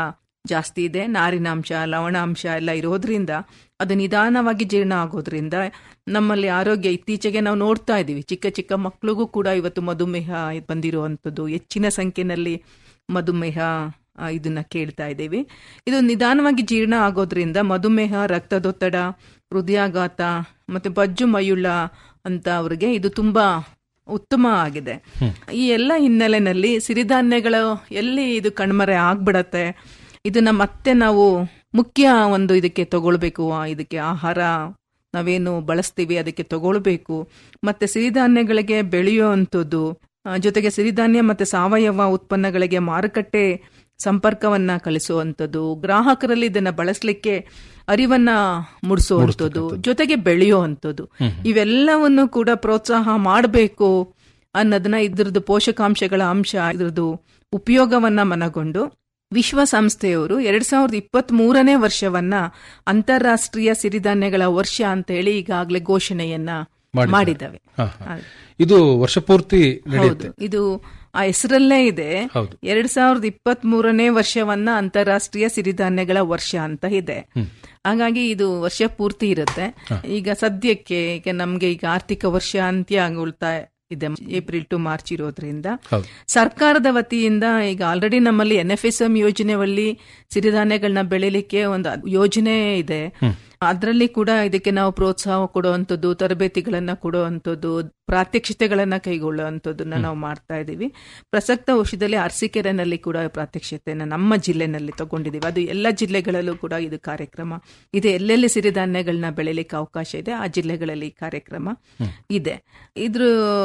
ಜಾಸ್ತಿ ಇದೆ ನಾರಿನಾಂಶ ಲವಣಾಂಶ ಎಲ್ಲ ಇರೋದ್ರಿಂದ ಅದು ನಿಧಾನವಾಗಿ ಜೀರ್ಣ ಆಗೋದ್ರಿಂದ ನಮ್ಮಲ್ಲಿ ಆರೋಗ್ಯ ಇತ್ತೀಚೆಗೆ ನಾವು ನೋಡ್ತಾ ಇದ್ದೀವಿ ಚಿಕ್ಕ ಚಿಕ್ಕ ಮಕ್ಕಳಿಗೂ ಕೂಡ ಇವತ್ತು ಮಧುಮೇಹ ಬಂದಿರುವಂಥದ್ದು ಹೆಚ್ಚಿನ ಸಂಖ್ಯೆಯಲ್ಲಿ ಮಧುಮೇಹ ಆ, ಇದನ್ನ ಕೇಳ್ತಾ ಇದ್ದೀವಿ ಇದು ನಿಧಾನವಾಗಿ ಜೀರ್ಣ ಆಗೋದ್ರಿಂದ ಮಧುಮೇಹ ರಕ್ತದೊತ್ತಡ ಹೃದಯಾಘಾತ ಮತ್ತೆ ಬಜ್ಜು ಮಯುಳ್ಳ ಅಂತ ಅವ್ರಿಗೆ ಇದು ತುಂಬಾ ಉತ್ತಮ ಆಗಿದೆ ಈ ಎಲ್ಲ ಹಿನ್ನೆಲೆಯಲ್ಲಿ ಸಿರಿಧಾನ್ಯಗಳು ಎಲ್ಲಿ ಇದು ಕಣ್ಮರೆ ಆಗ್ಬಿಡತ್ತೆ ಇದನ್ನ ಮತ್ತೆ ನಾವು ಮುಖ್ಯ ಒಂದು ಇದಕ್ಕೆ ತಗೊಳ್ಬೇಕು ಆ ಇದಕ್ಕೆ ಆಹಾರ ನಾವೇನು ಬಳಸ್ತೀವಿ ಅದಕ್ಕೆ ತಗೊಳ್ಬೇಕು ಮತ್ತೆ ಸಿರಿಧಾನ್ಯಗಳಿಗೆ ಬೆಳೆಯುವಂಥದ್ದು ಆ, ಜೊತೆಗೆ ಸಿರಿಧಾನ್ಯ ಮತ್ತೆ ಸಾವಯವ ಉತ್ಪನ್ನಗಳಿಗೆ ಮಾರುಕಟ್ಟೆ ಸಂಪರ್ಕವನ್ನ ಕಳಿಸುವಂಥದ್ದು ಗ್ರಾಹಕರಲ್ಲಿ ಇದನ್ನ ಬಳಸಲಿಕ್ಕೆ ಅರಿವನ್ನ ಮೂಡಿಸುವಂಥದ್ದು ಜೊತೆಗೆ ಬೆಳೆಯುವಂಥದ್ದು ಇವೆಲ್ಲವನ್ನು ಕೂಡ ಪ್ರೋತ್ಸಾಹ ಮಾಡಬೇಕು ಅನ್ನೋದನ್ನ ಇದ್ರದ್ದು ಪೋಷಕಾಂಶಗಳ ಅಂಶ ಇದ್ರದ್ದು ಉಪಯೋಗವನ್ನ ಮನಗೊಂಡು ವಿಶ್ವಸಂಸ್ಥೆಯವರು ಎರಡ್ ಸಾವಿರದ ಇಪ್ಪತ್ತ್ ಮೂರನೇ ವರ್ಷವನ್ನ ಅಂತಾರಾಷ್ಟ್ರೀಯ ಸಿರಿಧಾನ್ಯಗಳ ವರ್ಷ ಅಂತ ಹೇಳಿ ಈಗಾಗಲೇ ಘೋಷಣೆಯನ್ನ
ಮಾಡಿದ್ದಾರೆ.
ಮಾಡಿದ್ದಾವೆ
ಹಾ, ಹಾ. ಇದು ವರ್ಷಪೂರ್ತಿ ನಡೆಯುತ್ತೆ
ಹೌದು ಇದು ಆ ಹೆಸರಲ್ಲೇ ಇದೆ
ಹೌದು.
ಎರಡ್ ಸಾವಿರದ ಇಪ್ಪತ್ತ್ ಮೂರನೇ ವರ್ಷವನ್ನ ಅಂತಾರಾಷ್ಟ್ರೀಯ ಸಿರಿಧಾನ್ಯಗಳ ವರ್ಷ ಅಂತ ಇದೆ ಹಾಗಾಗಿ ಇದು ವರ್ಷ ಪೂರ್ತಿ ಇರುತ್ತೆ ಈಗ ಸದ್ಯಕ್ಕೆ ಈಗ ನಮ್ಗೆ ಈಗ ಆರ್ಥಿಕ ವರ್ಷ ಅಂತ್ಯ ಆಗೊಳ್ತಾ ಇದೆ ಏಪ್ರಿಲ್ ಟು ಮಾರ್ಚ್ ಇರೋದ್ರಿಂದ
ಹೌದು.
ಸರ್ಕಾರದ ವತಿಯಿಂದ ಈಗ ಆಲ್ರೆಡಿ ನಮ್ಮಲ್ಲಿ ಎನ್ ಎಫ್ ಎಸ್ ಎಂ ಯೋಜನೆಯಲ್ಲಿ ಸಿರಿಧಾನ್ಯಗಳನ್ನ ಬೆಳಿಲಿಕ್ಕೆ ಒಂದು ಯೋಜನೆ ಇದೆ ಅದರಲ್ಲಿ ಕೂಡ ಇದಕ್ಕೆ ನಾವು ಪ್ರೋತ್ಸಾಹ ಕೊಡುವಂಥದ್ದು ತರಬೇತಿಗಳನ್ನ ಕೊಡುವಂಥದ್ದು ಪ್ರಾತ್ಯಕ್ಷಿತೆಗಳನ್ನ ಕೈಗೊಳ್ಳುವಂಥದ್ದನ್ನ ನಾವು ಮಾಡ್ತಾ ಇದ್ದೀವಿ ಪ್ರಸಕ್ತ ವರ್ಷದಲ್ಲಿ ಅರಸೀಕೆರೆನಲ್ಲಿ ಕೂಡ ಪ್ರಾತ್ಯಕ್ಷಿತೆಯನ್ನ ನಮ್ಮ ಜಿಲ್ಲೆನಲ್ಲಿ ತಗೊಂಡಿದ್ದೀವಿ ಅದು ಎಲ್ಲ ಜಿಲ್ಲೆಗಳಲ್ಲೂ ಕೂಡ ಇದು ಕಾರ್ಯಕ್ರಮ ಇದೆ ಎಲ್ಲೆಲ್ಲಿ ಸಿರಿಧಾನ್ಯಗಳನ್ನ ಬೆಳಿಲಿಕ್ಕೆ ಅವಕಾಶ ಇದೆ ಆ ಜಿಲ್ಲೆಗಳಲ್ಲಿ ಈ ಕಾರ್ಯಕ್ರಮ ಇದೆ ಇದ್ರ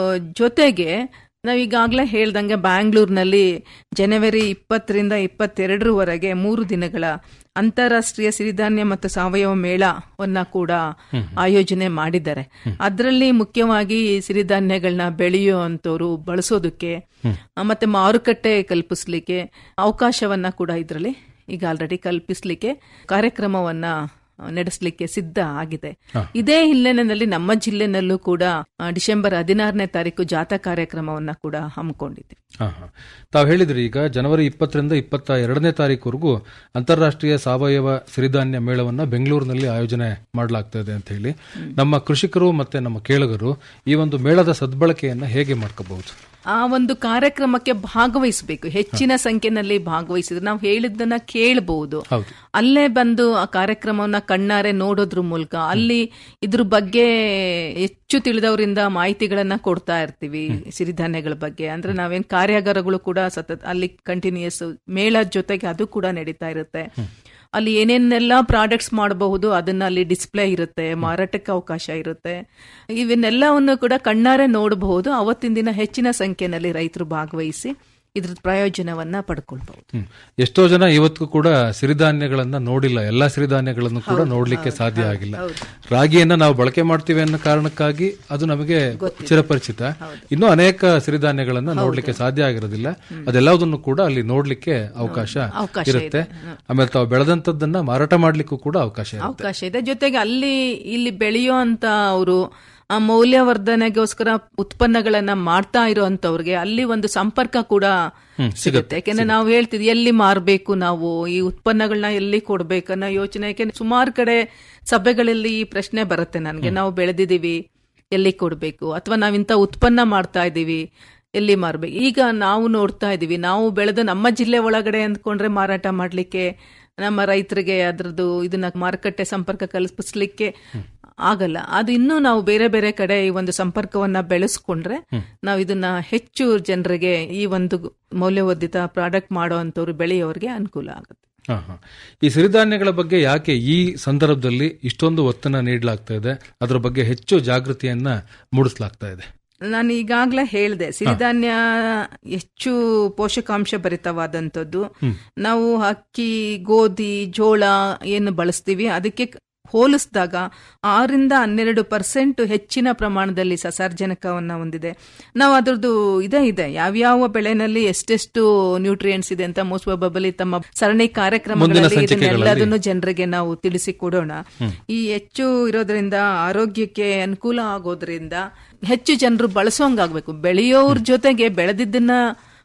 ಜೊತೆಗೆ ನಾವೀಗಾಗಲೇ ಹೇಳ್ದಂಗೆ ಬ್ಯಾಂಗ್ಳೂರ್ನಲ್ಲಿ ಜನವರಿ ಇಪ್ಪತ್ತರಿಂದ ಇಪ್ಪತ್ತೆರಡರವರೆಗೆ ಮೂರು ದಿನಗಳ ಅಂತಾರಾಷ್ಟ್ರೀಯ ಸಿರಿಧಾನ್ಯ ಮತ್ತು ಸಾವಯವ ಮೇಳವನ್ನ ಕೂಡ ಆಯೋಜನೆ ಮಾಡಿದ್ದಾರೆ ಅದರಲ್ಲಿ ಮುಖ್ಯವಾಗಿ ಈ ಸಿರಿಧಾನ್ಯಗಳನ್ನ ಬೆಳೆಯುವಂತವ್ರು ಬಳಸೋದಕ್ಕೆ ಆ, ಮತ್ತೆ ಮಾರುಕಟ್ಟೆ ಕಲ್ಪಿಸ್ಲಿಕ್ಕೆ ಅವಕಾಶವನ್ನ ಕೂಡ ಇದರಲ್ಲಿ ಈಗ ಆಲ್ರೆಡಿ ಕಲ್ಪಿಸ್ಲಿಕ್ಕೆ ಕಾರ್ಯಕ್ರಮವನ್ನ ಆ, ನಡೆಸಲಿಕ್ಕೆ ಸಿದ್ಧ ಆಗಿದೆ ಇದೇ ಹಿನ್ನೆಲೆಯಲ್ಲಿ ನಮ್ಮ ಜಿಲ್ಲೆನಲ್ಲೂ ಕೂಡ ಆ, ಡಿಸೆಂಬರ್ ಹದಿನಾರನೇ ತಾರೀಕು ಜಾಥಾ ಕಾರ್ಯಕ್ರಮವನ್ನ ಕೂಡ ಹಮ್ಮಿಕೊಂಡಿದೆ
ಹಾ, ಹಾ. ತಾವು ಹೇಳಿದ್ರಿ ಈಗ ಜನವರಿ ಇಪ್ಪತ್ತರಿಂದ ಇಪ್ಪತ್ತ ಎರಡನೇ ತಾರೀಕುವರೆಗೂ ಅಂತಾರಾಷ್ಟ್ರೀಯ ಸಾವಯವ ಸಿರಿಧಾನ್ಯ ಮೇಳವನ್ನ ಬೆಂಗಳೂರಿನಲ್ಲಿ ಆಯೋಜನೆ ಮಾಡಲಾಗ್ತದೆ ಅಂತ ಹೇಳಿ ನಮ್ಮ ಕೃಷಿಕರು ಮತ್ತೆ ನಮ್ಮ ಕೇಳುಗರು ಈ ಒಂದು ಮೇಳದ ಸದ್ಬಳಕೆಯನ್ನ ಹೇಗೆ ಮಾಡ್ಕೋಬಹುದು
ಆ ಒಂದು ಕಾರ್ಯಕ್ರಮಕ್ಕೆ ಭಾಗವಹಿಸಬೇಕು ಹೆಚ್ಚಿನ ಸಂಖ್ಯೆನಲ್ಲಿ ಭಾಗವಹಿಸಿದ್ರೆ ನಾವು ಹೇಳಿದ್ದನ್ನ ಕೇಳಬಹುದು
ಹೌದು.
ಅಲ್ಲೇ ಬಂದು ಆ ಕಾರ್ಯಕ್ರಮವನ್ನ ಕಣ್ಣಾರೆ ನೋಡೋದ್ರ ಮೂಲಕ ಅಲ್ಲಿ ಇದ್ರ ಬಗ್ಗೆ ಹೆಚ್ಚು ತಿಳಿದವರಿಂದ ಮಾಹಿತಿಗಳನ್ನ ಕೊಡ್ತಾ ಇರ್ತೀವಿ ಸಿರಿಧಾನ್ಯಗಳ ಬಗ್ಗೆ ಅಂದ್ರೆ ನಾವೇನ್ ಕಾರ್ಯಾಗಾರಗಳು ಕೂಡ ಸತತ ಅಲ್ಲಿ ಕಂಟಿನ್ಯೂಸ್ ಮೇಳದ ಜೊತೆಗೆ ಅದು ಕೂಡ ನಡೀತಾ ಇರುತ್ತೆ ಅಲ್ಲಿ ಏನೇನೆಲ್ಲ ಪ್ರಾಡಕ್ಟ್ಸ್ ಮಾಡಬಹುದು ಅದನ್ನ ಅಲ್ಲಿ ಡಿಸ್ಪ್ಲೇ ಇರುತ್ತೆ ಮಾರಾಟಕ್ಕೆ ಅವಕಾಶ ಇರುತ್ತೆ ಇವನ್ನೆಲ್ಲವನ್ನು ಕೂಡ ಕಣ್ಣಾರೆ ನೋಡಬಹುದು ಅವತ್ತಿನ ದಿನ ಹೆಚ್ಚಿನ ಸಂಖ್ಯೆಯಲ್ಲಿ ರೈತರು ಭಾಗವಹಿಸಿ ಇದ್ರ ಪ್ರಯೋಜನವನ್ನ ಪಡ್ಕೊಳ್ಬಹುದು
ಹ್ಮ್. ಎಷ್ಟೋ ಜನ ಇವತ್ತು ಕೂಡ ಸಿರಿಧಾನ್ಯಗಳನ್ನ ನೋಡಿಲ್ಲ ಎಲ್ಲಾ ಸಿರಿಧಾನ್ಯಗಳನ್ನು ಕೂಡ ನೋಡ್ಲಿಕ್ಕೆ ಸಾಧ್ಯ ಆಗಿಲ್ಲ ರಾಗಿಯನ್ನ ನಾವು ಬಳಕೆ ಮಾಡ್ತೀವಿ ಅನ್ನೋ ಕಾರಣಕ್ಕಾಗಿ ಅದು ನಮಗೆ ಚಿರಪರಿಚಿತ ಇನ್ನೂ ಅನೇಕ ಸಿರಿಧಾನ್ಯಗಳನ್ನ ನೋಡ್ಲಿಕ್ಕೆ ಸಾಧ್ಯ ಆಗಿರೋದಿಲ್ಲ ಅದೆಲ್ಲದನ್ನು ಕೂಡ ಅಲ್ಲಿ ನೋಡ್ಲಿಕ್ಕೆ ಅವಕಾಶ
ಅವಕಾಶ
ಇರುತ್ತೆ ಆಮೇಲೆ ತಾವು ಬೆಳೆದಂತದ್ದನ್ನ ಮಾರಾಟ ಮಾಡ್ಲಿಕ್ಕೂ ಕೂಡ ಅವಕಾಶ ಇರುತ್ತೆ
ಅವಕಾಶ ಇದೆ ಜೊತೆಗೆ ಅಲ್ಲಿ ಇಲ್ಲಿ ಬೆಳೆಯೋ ಅಂತ ಅವರು ಆ ಮೌಲ್ಯವರ್ಧನೆಗೋಸ್ಕರ ಉತ್ಪನ್ನಗಳನ್ನ ಮಾಡ್ತಾ ಇರೋಂಥವ್ರಿಗೆ ಅಲ್ಲಿ ಒಂದು ಸಂಪರ್ಕ ಕೂಡ ಸಿಗುತ್ತೆ ಯಾಕೆಂದ್ರೆ ನಾವು ಹೇಳ್ತಿದ್ವಿ ಎಲ್ಲಿ ಮಾರಬೇಕು ನಾವು ಈ ಉತ್ಪನ್ನಗಳನ್ನ ಎಲ್ಲಿ ಕೊಡ್ಬೇಕು ಅನ್ನೋ ಯೋಚನೆ ಯಾಕೆಂದ್ರೆ ಸುಮಾರು ಕಡೆ ಸಭೆಗಳಲ್ಲಿ ಈ ಪ್ರಶ್ನೆ ಬರುತ್ತೆ ನನಗೆ ನಾವು ಬೆಳೆದಿದ್ದೀವಿ ಎಲ್ಲಿ ಕೊಡಬೇಕು ಅಥವಾ ನಾವಿಂತ ಉತ್ಪನ್ನ ಮಾಡ್ತಾ ಇದ್ದೀವಿ ಎಲ್ಲಿ ಮಾರ್ಬೇಕು ಈಗ ನಾವು ನೋಡ್ತಾ ಇದೀವಿ ನಾವು ಬೆಳೆದ ನಮ್ಮ ಜಿಲ್ಲೆ ಒಳಗಡೆ ಅಂದ್ಕೊಂಡ್ರೆ ಮಾರಾಟ ಮಾಡ್ಲಿಕ್ಕೆ ನಮ್ಮ ರೈತರಿಗೆ ಅದ್ರದ್ದು ಇದನ್ನ ಮಾರುಕಟ್ಟೆ ಸಂಪರ್ಕ ಕಲ್ಪಿಸ್ಲಿಕ್ಕೆ ಆಗಲ್ಲ ಅದು ಇನ್ನೂ ನಾವು ಬೇರೆ ಬೇರೆ ಕಡೆ ಈ ಒಂದು ಸಂಪರ್ಕವನ್ನ ಬೆಳೆಸ್ಕೊಂಡ್ರೆ ನಾವು ಇದನ್ನ ಹೆಚ್ಚು ಜನರಿಗೆ ಈ ಒಂದು ಮೌಲ್ಯವರ್ಧಿತ ಪ್ರಾಡಕ್ಟ್ ಮಾಡುವಂತವ್ರು ಬೆಳೆಯೋರಿಗೆ ಅನುಕೂಲ ಆಗುತ್ತೆ
ಹಾ, ಹಾ. ಈ ಸಿರಿಧಾನ್ಯಗಳ ಬಗ್ಗೆ ಯಾಕೆ ಈ ಸಂದರ್ಭದಲ್ಲಿ ಇಷ್ಟೊಂದು ಒತ್ತನ್ನ ನೀಡಲಾಗ್ತಾ ಇದೆ ಅದರ ಬಗ್ಗೆ ಹೆಚ್ಚು ಜಾಗೃತಿಯನ್ನ ಮೂಡಿಸಲಾಗ್ತಾ ಇದೆ
ನಾನು ಈಗಾಗಲೇ ಹೇಳಿದೆ ಸಿರಿಧಾನ್ಯ ಹೆಚ್ಚು ಪೋಷಕಾಂಶ ಭರಿತವಾದಂಥದ್ದು ನಾವು ಅಕ್ಕಿ ಗೋಧಿ ಜೋಳ ಏನು ಬಳಸ್ತೀವಿ ಅದಕ್ಕೆ ಹೋಲಿಸಿದಾಗ ಆರಿಂದ ಹನ್ನೆರಡು ಪರ್ಸೆಂಟ್ ಹೆಚ್ಚಿನ ಪ್ರಮಾಣದಲ್ಲಿ ಸಸಾರ್ಜನಕವನ್ನ ಹೊಂದಿದೆ ನಾವು ಅದ್ರದ್ದು ಇದೇ ಇದೆ ಯಾವ್ಯಾವ ಬೆಳೆನಲ್ಲಿ ಎಷ್ಟೆಷ್ಟು ನ್ಯೂಟ್ರಿಯೆಂಟ್ಸ್ ಇದೆ ಅಂತ ಮೋಸ್ಬಬ್ಬಲಿ ತಮ್ಮ ಸರಣಿ ಕಾರ್ಯಕ್ರಮಗಳಲ್ಲಿ ಇದನ್ನೆಲ್ಲದನ್ನು ಜನರಿಗೆ ನಾವು ತಿಳಿಸಿ ಕೊಡೋಣ ಈ ಹೆಚ್ಚು ಇರೋದ್ರಿಂದ ಆರೋಗ್ಯಕ್ಕೆ ಅನುಕೂಲ ಆಗೋದ್ರಿಂದ ಹೆಚ್ಚು ಜನರು ಬಳಸೋಂಗಾಗ್ಬೇಕು ಬೆಳೆಯೋರ್ ಜೊತೆಗೆ ಬೆಳೆದಿದ್ದನ್ನ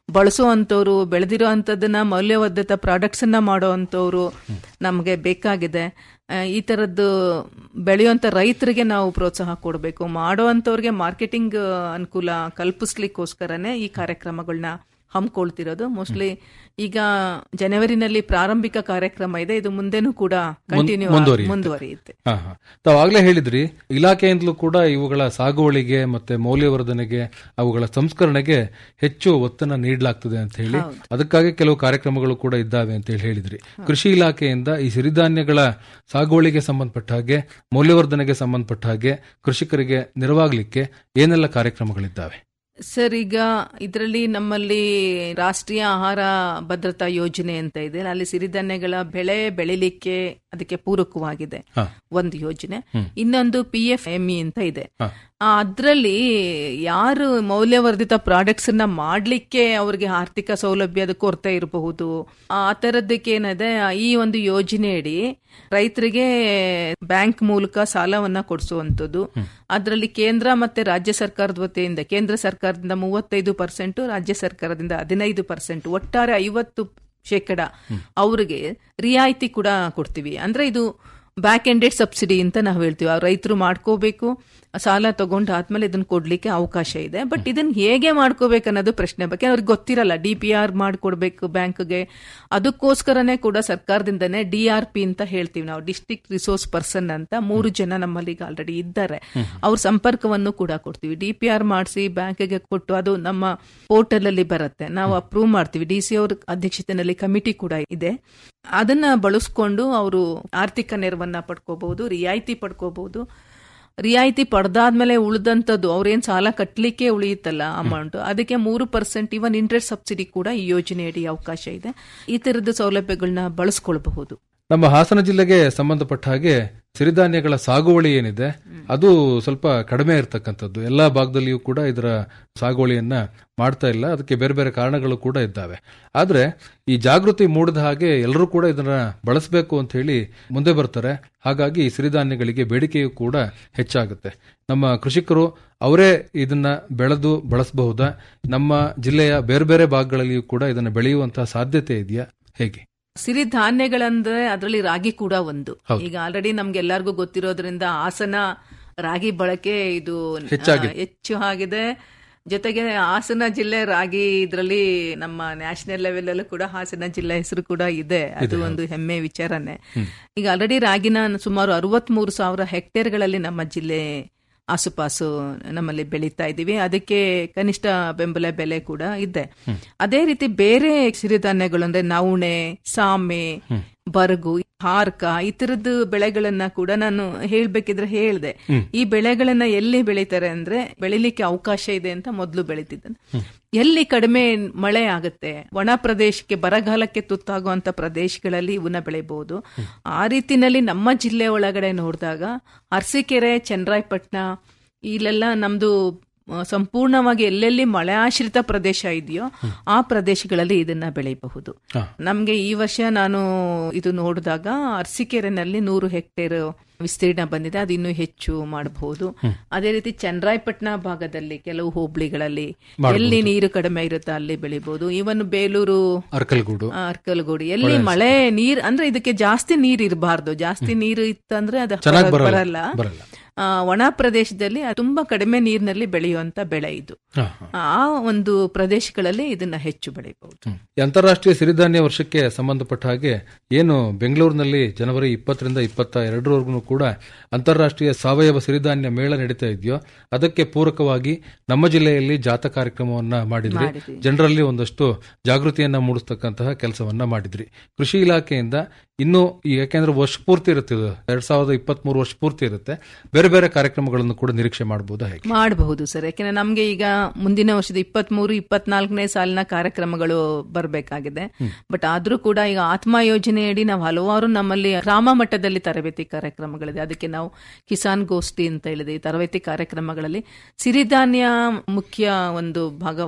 ಬಳಸುವಂತವ್ರು ಬೆಳೆದಿರೋ ಅಂಥದ್ದನ್ನ ಮೌಲ್ಯವರ್ಧಿತ ಪ್ರಾಡಕ್ಟ್ಸ್ ಅನ್ನ ಮಾಡೋ ಅಂಥವ್ರು ನಮಗೆ ಬೇಕಾಗಿದೆ ಆ, ಈ ತರದ್ದು ಬೆಳೆಯುವಂತ ರೈತರಿಗೆ ನಾವು ಪ್ರೋತ್ಸಾಹ ಕೊಡಬೇಕು ಮಾಡೋ ಅಂಥವ್ರಿಗೆ ಮಾರ್ಕೆಟಿಂಗ್ ಅನುಕೂಲ ಕಲ್ಪಿಸ್ಲಿಕ್ಕೋಸ್ಕರನೇ ಈ ಕಾರ್ಯಕ್ರಮಗಳನ್ನ ಹಮ್ಮಿಕೊಳ್ತಿರೋದು ಮೋಸ್ಟ್ಲಿ ಈಗ ಜನವರಿನಲ್ಲಿ ಪ್ರಾರಂಭಿಕ ಕಾರ್ಯಕ್ರಮ ಇದೆ ಇದು ಮುಂದೆನೂ ಕೂಡ ಕಂಟಿನ್ಯೂ
ಮುಂದುವರಿಯುತ್ತೆ.
ಮುಂದುವರಿಯುತ್ತೆ
ಹಾ ಹಾ ತಾವು ಆಗ್ಲೇ ಹೇಳಿದ್ರಿ ಇಲಾಖೆಯಿಂದಲೂ ಕೂಡ ಇವುಗಳ ಸಾಗುವಳಿಗೆ ಮತ್ತೆ ಮೌಲ್ಯವರ್ಧನೆಗೆ ಅವುಗಳ ಸಂಸ್ಕರಣೆಗೆ ಹೆಚ್ಚು ಒತ್ತನ್ನ ನೀಡಲಾಗ್ತದೆ ಅಂತ ಹೇಳಿ ಅದಕ್ಕಾಗಿ ಕೆಲವು ಕಾರ್ಯಕ್ರಮಗಳು ಕೂಡ ಇದ್ದಾವೆ ಅಂತ ಹೇಳಿ ಹೇಳಿದ್ರಿ ಕೃಷಿ ಇಲಾಖೆಯಿಂದ ಈ ಸಿರಿಧಾನ್ಯಗಳ ಸಾಗುವಳಿಗೆ ಸಂಬಂಧಪಟ್ಟ ಹಾಗೆ ಮೌಲ್ಯವರ್ಧನೆಗೆ ಸಂಬಂಧಪಟ್ಟ ಹಾಗೆ ಕೃಷಿಕರಿಗೆ ನೆರವಾಗ್ಲಿಕ್ಕೆ ಏನೆಲ್ಲ ಕಾರ್ಯಕ್ರಮಗಳಿದ್ದಾವೆ
ಸರ್ ಈಗ ಇದರಲ್ಲಿ ನಮ್ಮಲ್ಲಿ ರಾಷ್ಟ್ರೀಯ ಆಹಾರ ಭದ್ರತಾ ಯೋಜನೆ ಅಂತ ಇದೆ ಅಲ್ಲಿ ಸಿರಿಧಾನ್ಯಗಳ ಬೆಳೆ ಬೆಳಿಲಿಕ್ಕೆ ಅದಕ್ಕೆ ಪೂರಕವಾಗಿದೆ
ಹಾ.
ಒಂದು ಯೋಜನೆ ಇನ್ನೊಂದು ಪಿ ಎಫ್ ಎಂಇ ಅಂತ ಇದೆ
ಹಾ.
ಅದರಲ್ಲಿ ಯಾರು ಮೌಲ್ಯವರ್ಧಿತ ಪ್ರಾಡಕ್ಟ್ಸ್ ನ ಮಾಡ್ಲಿಕ್ಕೆ ಅವ್ರಿಗೆ ಆರ್ಥಿಕ ಸೌಲಭ್ಯದ ಕೊರತೆ ಇರಬಹುದು ಆ ತರದ್ದಕ್ಕೆ ಏನಿದೆ ಈ ಒಂದು ಯೋಜನೆಯಡಿ ರೈತರಿಗೆ ಬ್ಯಾಂಕ್ ಮೂಲಕ ಸಾಲವನ್ನ ಕೊಡಿಸುವಂಥದ್ದು ಅದರಲ್ಲಿ ಕೇಂದ್ರ ಮತ್ತೆ ರಾಜ್ಯ ಸರ್ಕಾರದ ವತಿಯಿಂದ ಕೇಂದ್ರ ಸರ್ಕಾರದಿಂದ ಮೂವತ್ತೈದು ಪರ್ಸೆಂಟ್ ರಾಜ್ಯ ಸರ್ಕಾರದಿಂದ ಹದಿನೈದು ಪರ್ಸೆಂಟ್ ಒಟ್ಟಾರೆ ಐವತ್ತು ಶೇಕಡ ಅವ್ರಿಗೆ ರಿಯಾಯಿತಿ ಕೂಡ ಕೊಡ್ತೀವಿ ಅಂದ್ರೆ ಇದು ಬ್ಯಾಕ್ ಎಂಡೆಡ್ ಸಬ್ಸಿಡಿ ಅಂತ ನಾವು ಹೇಳ್ತೀವಿ ಆ ರೈತರು ಮಾಡ್ಕೋಬೇಕು ಸಾಲ ತಗೊಂಡು ಆದ್ಮೇಲೆ ಇದನ್ನ ಕೊಡ್ಲಿಕ್ಕೆ ಅವಕಾಶ ಇದೆ ಬಟ್ ಇದನ್ನ ಹೇಗೆ ಮಾಡ್ಕೋಬೇಕು ಅನ್ನೋದು ಪ್ರಶ್ನೆ ಬಗ್ಗೆ ಅವ್ರಿಗೆ ಗೊತ್ತಿರಲ್ಲ ಡಿ ಪಿ ಆರ್ ಮಾಡ್ಕೊಡ್ಬೇಕು ಬ್ಯಾಂಕ್ಗೆ ಅದಕ್ಕೋಸ್ಕರನೇ ಕೂಡ ಸರ್ಕಾರದಿಂದನೇ ಡಿ ಆರ್ ಪಿ ಅಂತ ಹೇಳ್ತೀವಿ ನಾವು ಡಿಸ್ಟ್ರಿಕ್ಟ್ ರಿಸೋರ್ಸ್ ಪರ್ಸನ್ ಅಂತ ಮೂರು ಜನ ನಮ್ಮಲ್ಲಿ ಈಗ ಆಲ್ರೆಡಿ ಇದ್ದಾರೆ ಅವ್ರ ಸಂಪರ್ಕವನ್ನು ಕೂಡ ಕೊಡ್ತೀವಿ ಡಿ ಪಿ ಆರ್ ಮಾಡಿಸಿ ಬ್ಯಾಂಕ್ಗೆ ಕೊಟ್ಟು ಅದು ನಮ್ಮ ಪೋರ್ಟಲ್ ಅಲ್ಲಿ ಬರುತ್ತೆ ನಾವು ಅಪ್ರೂವ್ ಮಾಡ್ತೀವಿ ಡಿ ಸಿ ಅವ್ರ ಅಧ್ಯಕ್ಷತೆಯಲ್ಲಿ ಕಮಿಟಿ ಕೂಡ ಇದೆ ಅದನ್ನ ಬಳಸ್ಕೊಂಡು ಅವರು ಆರ್ಥಿಕ ನೆರವನ್ನ ಪಡ್ಕೋಬಹುದು ರಿಯಾಯಿತಿ ಪಡ್ಕೋಬಹುದು ರಿಯಾಯಿತಿ ಪಡೆದಾದ್ಮೇಲೆ ಉಳಿದಂಥದ್ದು ಅವ್ರೇನ್ ಸಾಲ ಕಟ್ಟಲಿಕ್ಕೆ ಉಳಿಯುತ್ತಲ್ಲ ಅಮೌಂಟ್ ಅದಕ್ಕೆ ಮೂರು ಪರ್ಸೆಂಟ್ ಇವನ್ ಇಂಟ್ರೆಸ್ಟ್ ಸಬ್ಸಿಡಿ ಕೂಡ ಈ ಯೋಜನೆಯಡಿ ಅವಕಾಶ ಇದೆ ಈ ತರದ ಸೌಲಭ್ಯಗಳನ್ನ ಬಳಸ್ಕೊಳ್ಬಹುದು
ನಮ್ಮ ಹಾಸನ ಜಿಲ್ಲೆಗೆ ಸಂಬಂಧಪಟ್ಟ ಹಾಗೆ ಸಿರಿಧಾನ್ಯಗಳ ಸಾಗುವಳಿ ಏನಿದೆ ಅದು ಸ್ವಲ್ಪ ಕಡಿಮೆ ಇರತಕ್ಕಂಥದ್ದು ಎಲ್ಲಾ ಭಾಗದಲ್ಲಿಯೂ ಕೂಡ ಇದರ ಸಾಗುವಳಿಯನ್ನ ಮಾಡ್ತಾ ಇಲ್ಲ ಅದಕ್ಕೆ ಬೇರೆ ಬೇರೆ ಕಾರಣಗಳು ಕೂಡ ಇದ್ದಾವೆ ಆದ್ರೆ ಈ ಜಾಗೃತಿ ಮೂಡಿದ ಹಾಗೆ ಎಲ್ಲರೂ ಕೂಡ ಇದನ್ನ ಬಳಸಬೇಕು ಅಂತ ಹೇಳಿ ಮುಂದೆ ಬರ್ತಾರೆ ಹಾಗಾಗಿ ಈ ಸಿರಿಧಾನ್ಯಗಳಿಗೆ ಬೇಡಿಕೆಯೂ ಕೂಡ ಹೆಚ್ಚಾಗುತ್ತೆ ನಮ್ಮ ಕೃಷಿಕರು ಅವರೇ ಇದನ್ನ ಬೆಳೆದು ಬಳಸಬಹುದಾ ನಮ್ಮ ಜಿಲ್ಲೆಯ ಬೇರೆ ಬೇರೆ ಭಾಗಗಳಲ್ಲಿಯೂ ಕೂಡ ಇದನ್ನ ಬೆಳೆಯುವಂತಹ ಸಾಧ್ಯತೆ ಇದೆಯಾ ಹೇಗೆ
ಸಿರಿಧಾನ್ಯಗಳಂದ್ರೆ ಅದರಲ್ಲಿ ರಾಗಿ ಕೂಡ ಒಂದು
ಹೌದು.
ಈಗ ಆಲ್ರೆಡಿ ನಮ್ಗೆ ಎಲ್ಲರಿಗೂ ಗೊತ್ತಿರೋದ್ರಿಂದ ಹಾಸನ ರಾಗಿ ಬಳಕೆ ಇದು
ಹೆಚ್ಚಾಗಿದೆ.
ಆ, ಹೆಚ್ಚು ಆಗಿದೆ ಜೊತೆಗೆ ಹಾಸನ ಜಿಲ್ಲೆ ರಾಗಿ ಇದರಲ್ಲಿ ನಮ್ಮ ನ್ಯಾಷನಲ್ ಲೆವೆಲ್ ಅಲ್ಲೂ ಕೂಡ ಹಾಸನ ಜಿಲ್ಲೆ ಹೆಸರು ಕೂಡ ಇದೆ ಅದು ಒಂದು ಹೆಮ್ಮೆ ವಿಚಾರನೆ ಈಗ ಆಲ್ರೆಡಿ ರಾಗಿನ ಸುಮಾರು ಅರವತ್ಮೂರು ಸಾವಿರ ಹೆಕ್ಟೇರ್ಗಳಲ್ಲಿ ನಮ್ಮ ಜಿಲ್ಲೆ ಆಸುಪಾಸು ನಮ್ಮಲ್ಲಿ ಬೆಳೀತಾ ಇದ್ದೀವಿ ಅದಕ್ಕೆ ಕನಿಷ್ಠ ಬೆಂಬಲ ಬೆಲೆ ಕೂಡ ಇದೆ ಅದೇ ರೀತಿ ಬೇರೆ ಸಿರಿಧಾನ್ಯಗಳು ಅಂದ್ರೆ ನವಣೆ ಸಾಮೆ ಬರಗು ಹಾರ್ಕ ಈ ತರದ್ದು ಬೆಳೆಗಳನ್ನ ಕೂಡ ನಾನು ಹೇಳ್ಬೇಕಿದ್ರೆ ಹೇಳ್ದೆ ಈ ಬೆಳೆಗಳನ್ನ ಎಲ್ಲಿ ಬೆಳೀತಾರೆ ಅಂದ್ರೆ ಬೆಳಿಲಿಕ್ಕೆ ಅವಕಾಶ ಇದೆ ಅಂತ ಮೊದಲು ಬೆಳೀತಿದ್ದಾನೆ ಎಲ್ಲಿ ಕಡಿಮೆ ಮಳೆ ಆಗುತ್ತೆ ಒಣ ಪ್ರದೇಶಕ್ಕೆ ಬರಗಾಲಕ್ಕೆ ತುತ್ತಾಗುವಂತ ಪ್ರದೇಶಗಳಲ್ಲಿ ಇವನ್ನ ಬೆಳಿಬಹುದು ಆ ರೀತಿನಲ್ಲಿ ನಮ್ಮ ಜಿಲ್ಲೆ ಒಳಗಡೆ ನೋಡಿದಾಗ ಅರಸೀಕೆರೆ ಚನ್ನರಾಯಪಟ್ಟಣ ಇಲ್ಲೆಲ್ಲ ನಮ್ದು ಆ, ಸಂಪೂರ್ಣವಾಗಿ ಎಲ್ಲೆಲ್ಲಿ ಮಳೆ ಆಶ್ರಿತ ಪ್ರದೇಶ ಇದೆಯೋ ಆ ಪ್ರದೇಶಗಳಲ್ಲಿ ಇದನ್ನ ಬೆಳೆಯಬಹುದು
ಹಾ.
ನಮ್ಗೆ ಈ ವರ್ಷ ನಾನು ಇದು ನೋಡಿದಾಗ ಅರಸೀಕೆರೆನಲ್ಲಿ ನೂರು ಹೆಕ್ಟೇರ್ ವಿಸ್ತೀರ್ಣ ಬಂದಿದೆ ಅದು ಇನ್ನೂ ಹೆಚ್ಚು ಮಾಡಬಹುದು ಅದೇ ರೀತಿ ಚನ್ನರಾಯಪಟ್ಟಣ ಭಾಗದಲ್ಲಿ ಕೆಲವು ಹೋಬಳಿಗಳಲ್ಲಿ ಎಲ್ಲಿ ನೀರು ಕಡಿಮೆ ಇರುತ್ತೋ ಅಲ್ಲಿ ಬೆಳಿಬಹುದು ಇವನ್ ಬೇಲೂರು
ಅರ್ಕಲ್ಗೂಡು
ಆ, ಅರ್ಕಲ್ಗೂಡು ಎಲ್ಲಿ ಮಳೆ ನೀರ್ ಅಂದ್ರೆ ಇದಕ್ಕೆ ಜಾಸ್ತಿ ನೀರ್ ಇರಬಾರ್ದು ಜಾಸ್ತಿ ನೀರು ಇತ್ತಂದ್ರೆ ಅದು
ಚೆನ್ನಾಗ್
ಹೊರಗ್
ಬರಲ್ಲ.
ಬರಲ್ಲ
ಬರಲ್ಲ.
ಆ, ಒಣ ಪ್ರದೇಶದಲ್ಲಿ ಅದು ತುಂಬಾ ಕಡಿಮೆ ನೀರಿನಲ್ಲಿ ಬೆಳೆಯುವಂತ ಬೆಳೆ ಇದು
ಹಾ, ಹಾ.
ಆ ಒಂದು ಪ್ರದೇಶಗಳಲ್ಲಿ ಇದನ್ನ ಹೆಚ್ಚು ಬೆಳೆಯಬಹುದು
ಈ ಅಂತಾರಾಷ್ಟ್ರೀಯ ಸಿರಿಧಾನ್ಯ ವರ್ಷಕ್ಕೆ ಸಂಬಂಧಪಟ್ಟ ಹಾಗೆ ಏನು ಬೆಂಗಳೂರಿನಲ್ಲಿ ಜನವರಿ ಇಪ್ಪತ್ತರಿಂದ ಇಪ್ಪತ್ತ ಎರಡರವರೆಗೂ ಕೂಡ ಅಂತಾರಾಷ್ಟ್ರೀಯ ಸಾವಯವ ಸಿರಿಧಾನ್ಯ ಮೇಳ ನಡೀತಾ ಇದೆಯೋ ಅದಕ್ಕೆ ಪೂರಕವಾಗಿ ನಮ್ಮ ಜಿಲ್ಲೆಯಲ್ಲಿ ಜಾತ ಕಾರ್ಯಕ್ರಮವನ್ನ ಮಾಡಿದ್ರಿ
ಮಾಡಿದ್ವಿ.
ಜನರಲ್ಲಿ ಒಂದಷ್ಟು ಜಾಗೃತಿಯನ್ನ ಮೂಡಿಸ್ತಕ್ಕಂತಹ ಕೆಲಸವನ್ನ ಮಾಡಿದ್ರಿ ಕೃಷಿ ಇಲಾಖೆಯಿಂದ ಇನ್ನು ಈ ಯಾಕೆಂದ್ರೆ ವರ್ಷ ಪೂರ್ತಿ ಇರುತ್ತೆ ಇದು ಎರಡ್ ಸಾವಿರದ ಇಪ್ಪತ್ತ್ ಮೂರು ವರ್ಷ ಪೂರ್ತಿ ಇರುತ್ತೆ ಬೇರೆ ಬೇರೆ ಕಾರ್ಯಕ್ರಮಗಳನ್ನು ಕೂಡ ನಿರೀಕ್ಷೆ ಮಾಡಬಹುದಾ ಹೇಗೆ
ಮಾಡಬಹುದು ಸರ್ ಯಾಕೆಂದ್ರೆ ನಮ್ಗೆ ಈಗ ಮುಂದಿನ ವರ್ಷದ ಇಪ್ಪತ್ತ್ ಮೂರು ಇಪ್ಪತ್ನಾಲ್ಕನೇ ಸಾಲಿನ ಕಾರ್ಯಕ್ರಮಗಳು ಬರಬೇಕಾಗಿದೆ ಬಟ್ ಆದ್ರೂ ಕೂಡ ಈಗ ಆತ್ಮ ಯೋಜನೆಯಡಿ ನಾವು ಹಲವಾರು ನಮ್ಮಲ್ಲಿ ಗ್ರಾಮ ಮಟ್ಟದಲ್ಲಿ ತರಬೇತಿ ಕಾರ್ಯಕ್ರಮಗಳಿದೆ ಅದಕ್ಕೆ ನಾವು ಕಿಸಾನ್ ಗೋಷ್ಠಿ ಅಂತ ಹೇಳಿದೆ ಈ ತರಬೇತಿ ಕಾರ್ಯಕ್ರಮಗಳಲ್ಲಿ ಸಿರಿಧಾನ್ಯ ಮುಖ್ಯ ಒಂದು ಭಾಗವಾಗಿ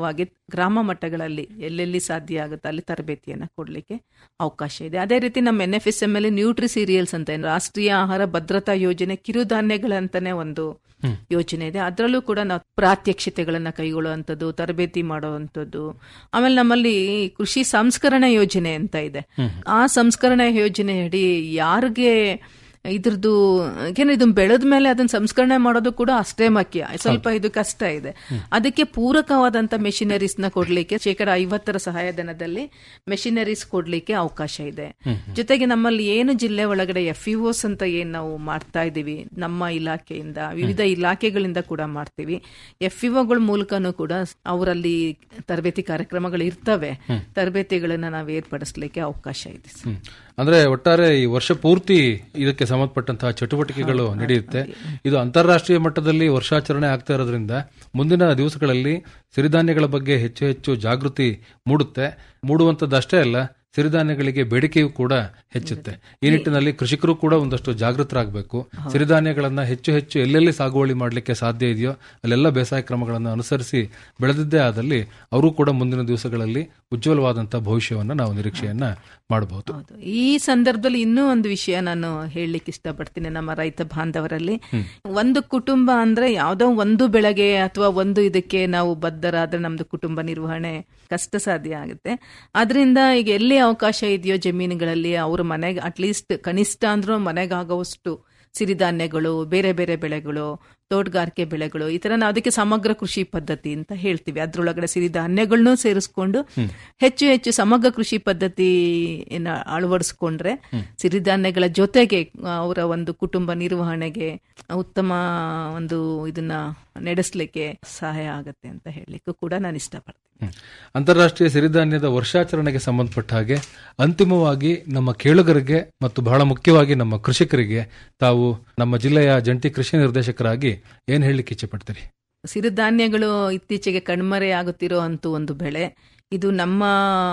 ಗ್ರಾಮ ಮಟ್ಟಗಳಲ್ಲಿ ಎಲ್ಲೆಲ್ಲಿ ಸಾಧ್ಯ ಆಗುತ್ತೆ ಅಲ್ಲಿ ತರಬೇತಿಯನ್ನು ಕೊಡಲಿಕ್ಕೆ ಅವಕಾಶ ಇದೆ ಅದೇ ರೀತಿ ನಮ್ಮ ಎನ್ ಎಫ್ ಎಸ್ ಎಂ ಅಲ್ಲಿ ನ್ಯೂಟ್ರಿ ಸೀರಿಯಲ್ಸ್ ಅಂತ ಏನು ರಾಷ್ಟ್ರೀಯ ಆಹಾರ ಭದ್ರತಾ ಯೋಜನೆ ಕಿರುಧಾನ್ಯಗಳಂತಾನೆ ಒಂದು ಯೋಜನೆ ಇದೆ ಅದರಲ್ಲೂ ಕೂಡ ನಾವು ಪ್ರಾತ್ಯಕ್ಷಿತೆಗಳನ್ನ ಕೈಗೊಳ್ಳುವಂಥದ್ದು ತರಬೇತಿ ಮಾಡುವಂಥದ್ದು ಆಮೇಲೆ ನಮ್ಮಲ್ಲಿ ಕೃಷಿ ಸಂಸ್ಕರಣಾ ಯೋಜನೆ ಅಂತ ಇದೆ ಆ ಸಂಸ್ಕರಣಾ ಯೋಜನೆ ಅಡಿ ಯಾರಿಗೆ ಇದ್ರದ್ದು ಏಕೆಂದ್ರೆ ಇದು ಬೆಳೆದ ಮೇಲೆ ಅದನ್ನ ಸಂಸ್ಕರಣೆ ಮಾಡೋದು ಕೂಡ ಅಷ್ಟೇ ಮುಖ್ಯ ಸ್ವಲ್ಪ ಇದು ಕಷ್ಟ ಇದೆ ಅದಕ್ಕೆ ಪೂರಕವಾದಂತ ಮೆಷಿನರೀಸ್ ನ ಕೊಡ್ಲಿಕ್ಕೆ ಶೇಕಡ ಐವತ್ತರ ಸಹಾಯಧನದಲ್ಲಿ ಮೆಷಿನರೀಸ್ ಕೊಡ್ಲಿಕ್ಕೆ ಅವಕಾಶ ಇದೆ ಜೊತೆಗೆ ನಮ್ಮಲ್ಲಿ ಏನು ಜಿಲ್ಲೆ ಒಳಗಡೆ ಎಫ್ ಇಒಸ್ ಅಂತ ಏನ್ ನಾವು ಮಾಡ್ತಾ ಇದೀವಿ ನಮ್ಮ ಇಲಾಖೆಯಿಂದ ವಿವಿಧ ಇಲಾಖೆಗಳಿಂದ ಕೂಡ ಮಾಡ್ತೀವಿ ಎಫ್ ಇಒಗಳ ಮೂಲಕನೂ ಕೂಡ ಅವರಲ್ಲಿ ತರಬೇತಿ ಕಾರ್ಯಕ್ರಮಗಳು ಇರ್ತವೆ ತರಬೇತಿಗಳನ್ನ ನಾವು ಏರ್ಪಡಿಸ್ಲಿಕ್ಕೆ ಅವಕಾಶ ಇದೆ ಸರ್.
ಹ್ಮ್. ಅಂದ್ರೆ ಒಟ್ಟಾರೆ ಈ ವರ್ಷ ಪೂರ್ತಿ ಇದಕ್ಕೆ ಸಂಬಂಧಪಟ್ಟಂತಹ ಚಟುವಟಿಕೆಗಳು ನಡೆಯುತ್ತೆ ಇದು ಅಂತಾರಾಷ್ಟ್ರೀಯ ಮಟ್ಟದಲ್ಲಿ ವರ್ಷಾಚರಣೆ ಆಗ್ತಾ ಇರೋದ್ರಿಂದ ಮುಂದಿನ ದಿವಸಗಳಲ್ಲಿ ಸಿರಿಧಾನ್ಯಗಳ ಬಗ್ಗೆ ಹೆಚ್ಚು ಹೆಚ್ಚು ಜಾಗೃತಿ ಮೂಡುತ್ತೆ ಮೂಡುವಂತದ್ದಷ್ಟೇ ಅಲ್ಲ ಸಿರಿಧಾನ್ಯಗಳಿಗೆ ಬೇಡಿಕೆಯೂ ಕೂಡ ಹೆಚ್ಚುತ್ತೆ ಈ ನಿಟ್ಟಿನಲ್ಲಿ ಕೃಷಿಕರು ಕೂಡ ಒಂದಷ್ಟು ಜಾಗೃತರಾಗಬೇಕು ಸಿರಿಧಾನ್ಯಗಳನ್ನ ಹೆಚ್ಚು ಹೆಚ್ಚು ಎಲ್ಲೆಲ್ಲಿ ಸಾಗುವಳಿ ಮಾಡಲಿಕ್ಕೆ ಸಾಧ್ಯ ಇದೆಯೋ ಅಲ್ಲೆಲ್ಲ ಬೇಸಾಯ ಕ್ರಮಗಳನ್ನು ಅನುಸರಿಸಿ ಬೆಳೆದಿದ್ದೇ ಆದಲ್ಲಿ ಅವರು ಕೂಡ ಮುಂದಿನ ದಿವಸಗಳಲ್ಲಿ ಉಜ್ವಲವಾದಂತಹ ಭವಿಷ್ಯವನ್ನ ನಾವು ನಿರೀಕ್ಷೆಯನ್ನ ಮಾಡಬಹುದು
ಹೌದು ಈ ಸಂದರ್ಭದಲ್ಲಿ ಇನ್ನೂ ಒಂದು ವಿಷಯ ನಾನು ಹೇಳಲಿಕ್ಕೆ ಇಷ್ಟಪಡ್ತೀನಿ ನಮ್ಮ ರೈತ ಬಾಂಧವರಲ್ಲಿ ಒಂದು ಕುಟುಂಬ ಅಂದ್ರೆ ಯಾವುದೋ ಒಂದು ಬೆಳೆಗೆ ಅಥವಾ ಒಂದು ಇದಕ್ಕೆ ನಾವು ಬದ್ಧರಾದ್ರೆ ನಮ್ದು ಕುಟುಂಬ ನಿರ್ವಹಣೆ ಕಷ್ಟ ಸಾಧ್ಯ ಆಗುತ್ತೆ ಅದರಿಂದ ಈಗ ಎಲ್ಲಿ ಅವಕಾಶ ಇದೆಯೋ ಜಮೀನುಗಳಲ್ಲಿ ಅವ್ರ ಮನೆಗೆ ಅಟ್ಲೀಸ್ಟ್ ಕನಿಷ್ಠ ಅಂದ್ರೂ ಮನೆಗಾಗುವಷ್ಟು ಸಿರಿಧಾನ್ಯಗಳು ಬೇರೆ ಬೇರೆ ಬೆಳೆಗಳು ತೋಟಗಾರಿಕೆ ಬೆಳೆಗಳು ಈ ತರ ನಾವು ಅದಕ್ಕೆ ಸಮಗ್ರ ಕೃಷಿ ಪದ್ಧತಿ ಅಂತ ಹೇಳ್ತೀವಿ ಅದ್ರೊಳಗಡೆ ಸಿರಿಧಾನ್ಯಗಳನ್ನೂ ಸೇರಿಸ್ಕೊಂಡು ಹೆಚ್ಚು ಹೆಚ್ಚು ಸಮಗ್ರ ಕೃಷಿ ಪದ್ಧತಿನ ಅಳವಡಿಸ್ಕೊಂಡ್ರೆ ಸಿರಿಧಾನ್ಯಗಳ ಜೊತೆಗೆ ಅವರ ಒಂದು ಕುಟುಂಬ ನಿರ್ವಹಣೆಗೆ ಉತ್ತಮ ಒಂದು ಇದನ್ನ ನಡೆಸಲಿಕ್ಕೆ ಸಹಾಯ ಆಗತ್ತೆ ಅಂತ ಹೇಳಲಿಕ್ಕೂ ಕೂಡ ನಾನು ಇಷ್ಟಪಡ್ತೀನಿ
ಹ್ಮ್. ಅಂತಾರಾಷ್ಟ್ರೀಯ ಸಿರಿಧಾನ್ಯದ ವರ್ಷಾಚರಣೆಗೆ ಸಂಬಂಧಪಟ್ಟ ಹಾಗೆ ಅಂತಿಮವಾಗಿ ನಮ್ಮ ಕೇಳುಗರಿಗೆ ಮತ್ತು ಬಹಳ ಮುಖ್ಯವಾಗಿ ನಮ್ಮ ಕೃಷಿಕರಿಗೆ ತಾವು ನಮ್ಮ ಜಿಲ್ಲೆಯ ಜಂಟಿ ಕೃಷಿ ನಿರ್ದೇಶಕರಾಗಿ ಏನ್ ಹೇಳಲಿಕ್ಕೆ ಇಚ್ಛೆ ಪಡ್ತೀರಿ
ಸಿರಿಧಾನ್ಯಗಳು ಇತ್ತೀಚೆಗೆ ಕಣ್ಮರೆ ಆಗುತ್ತಿರೋ ಅಂತೂ ಒಂದು ಬೆಳೆ ಇದು ನಮ್ಮ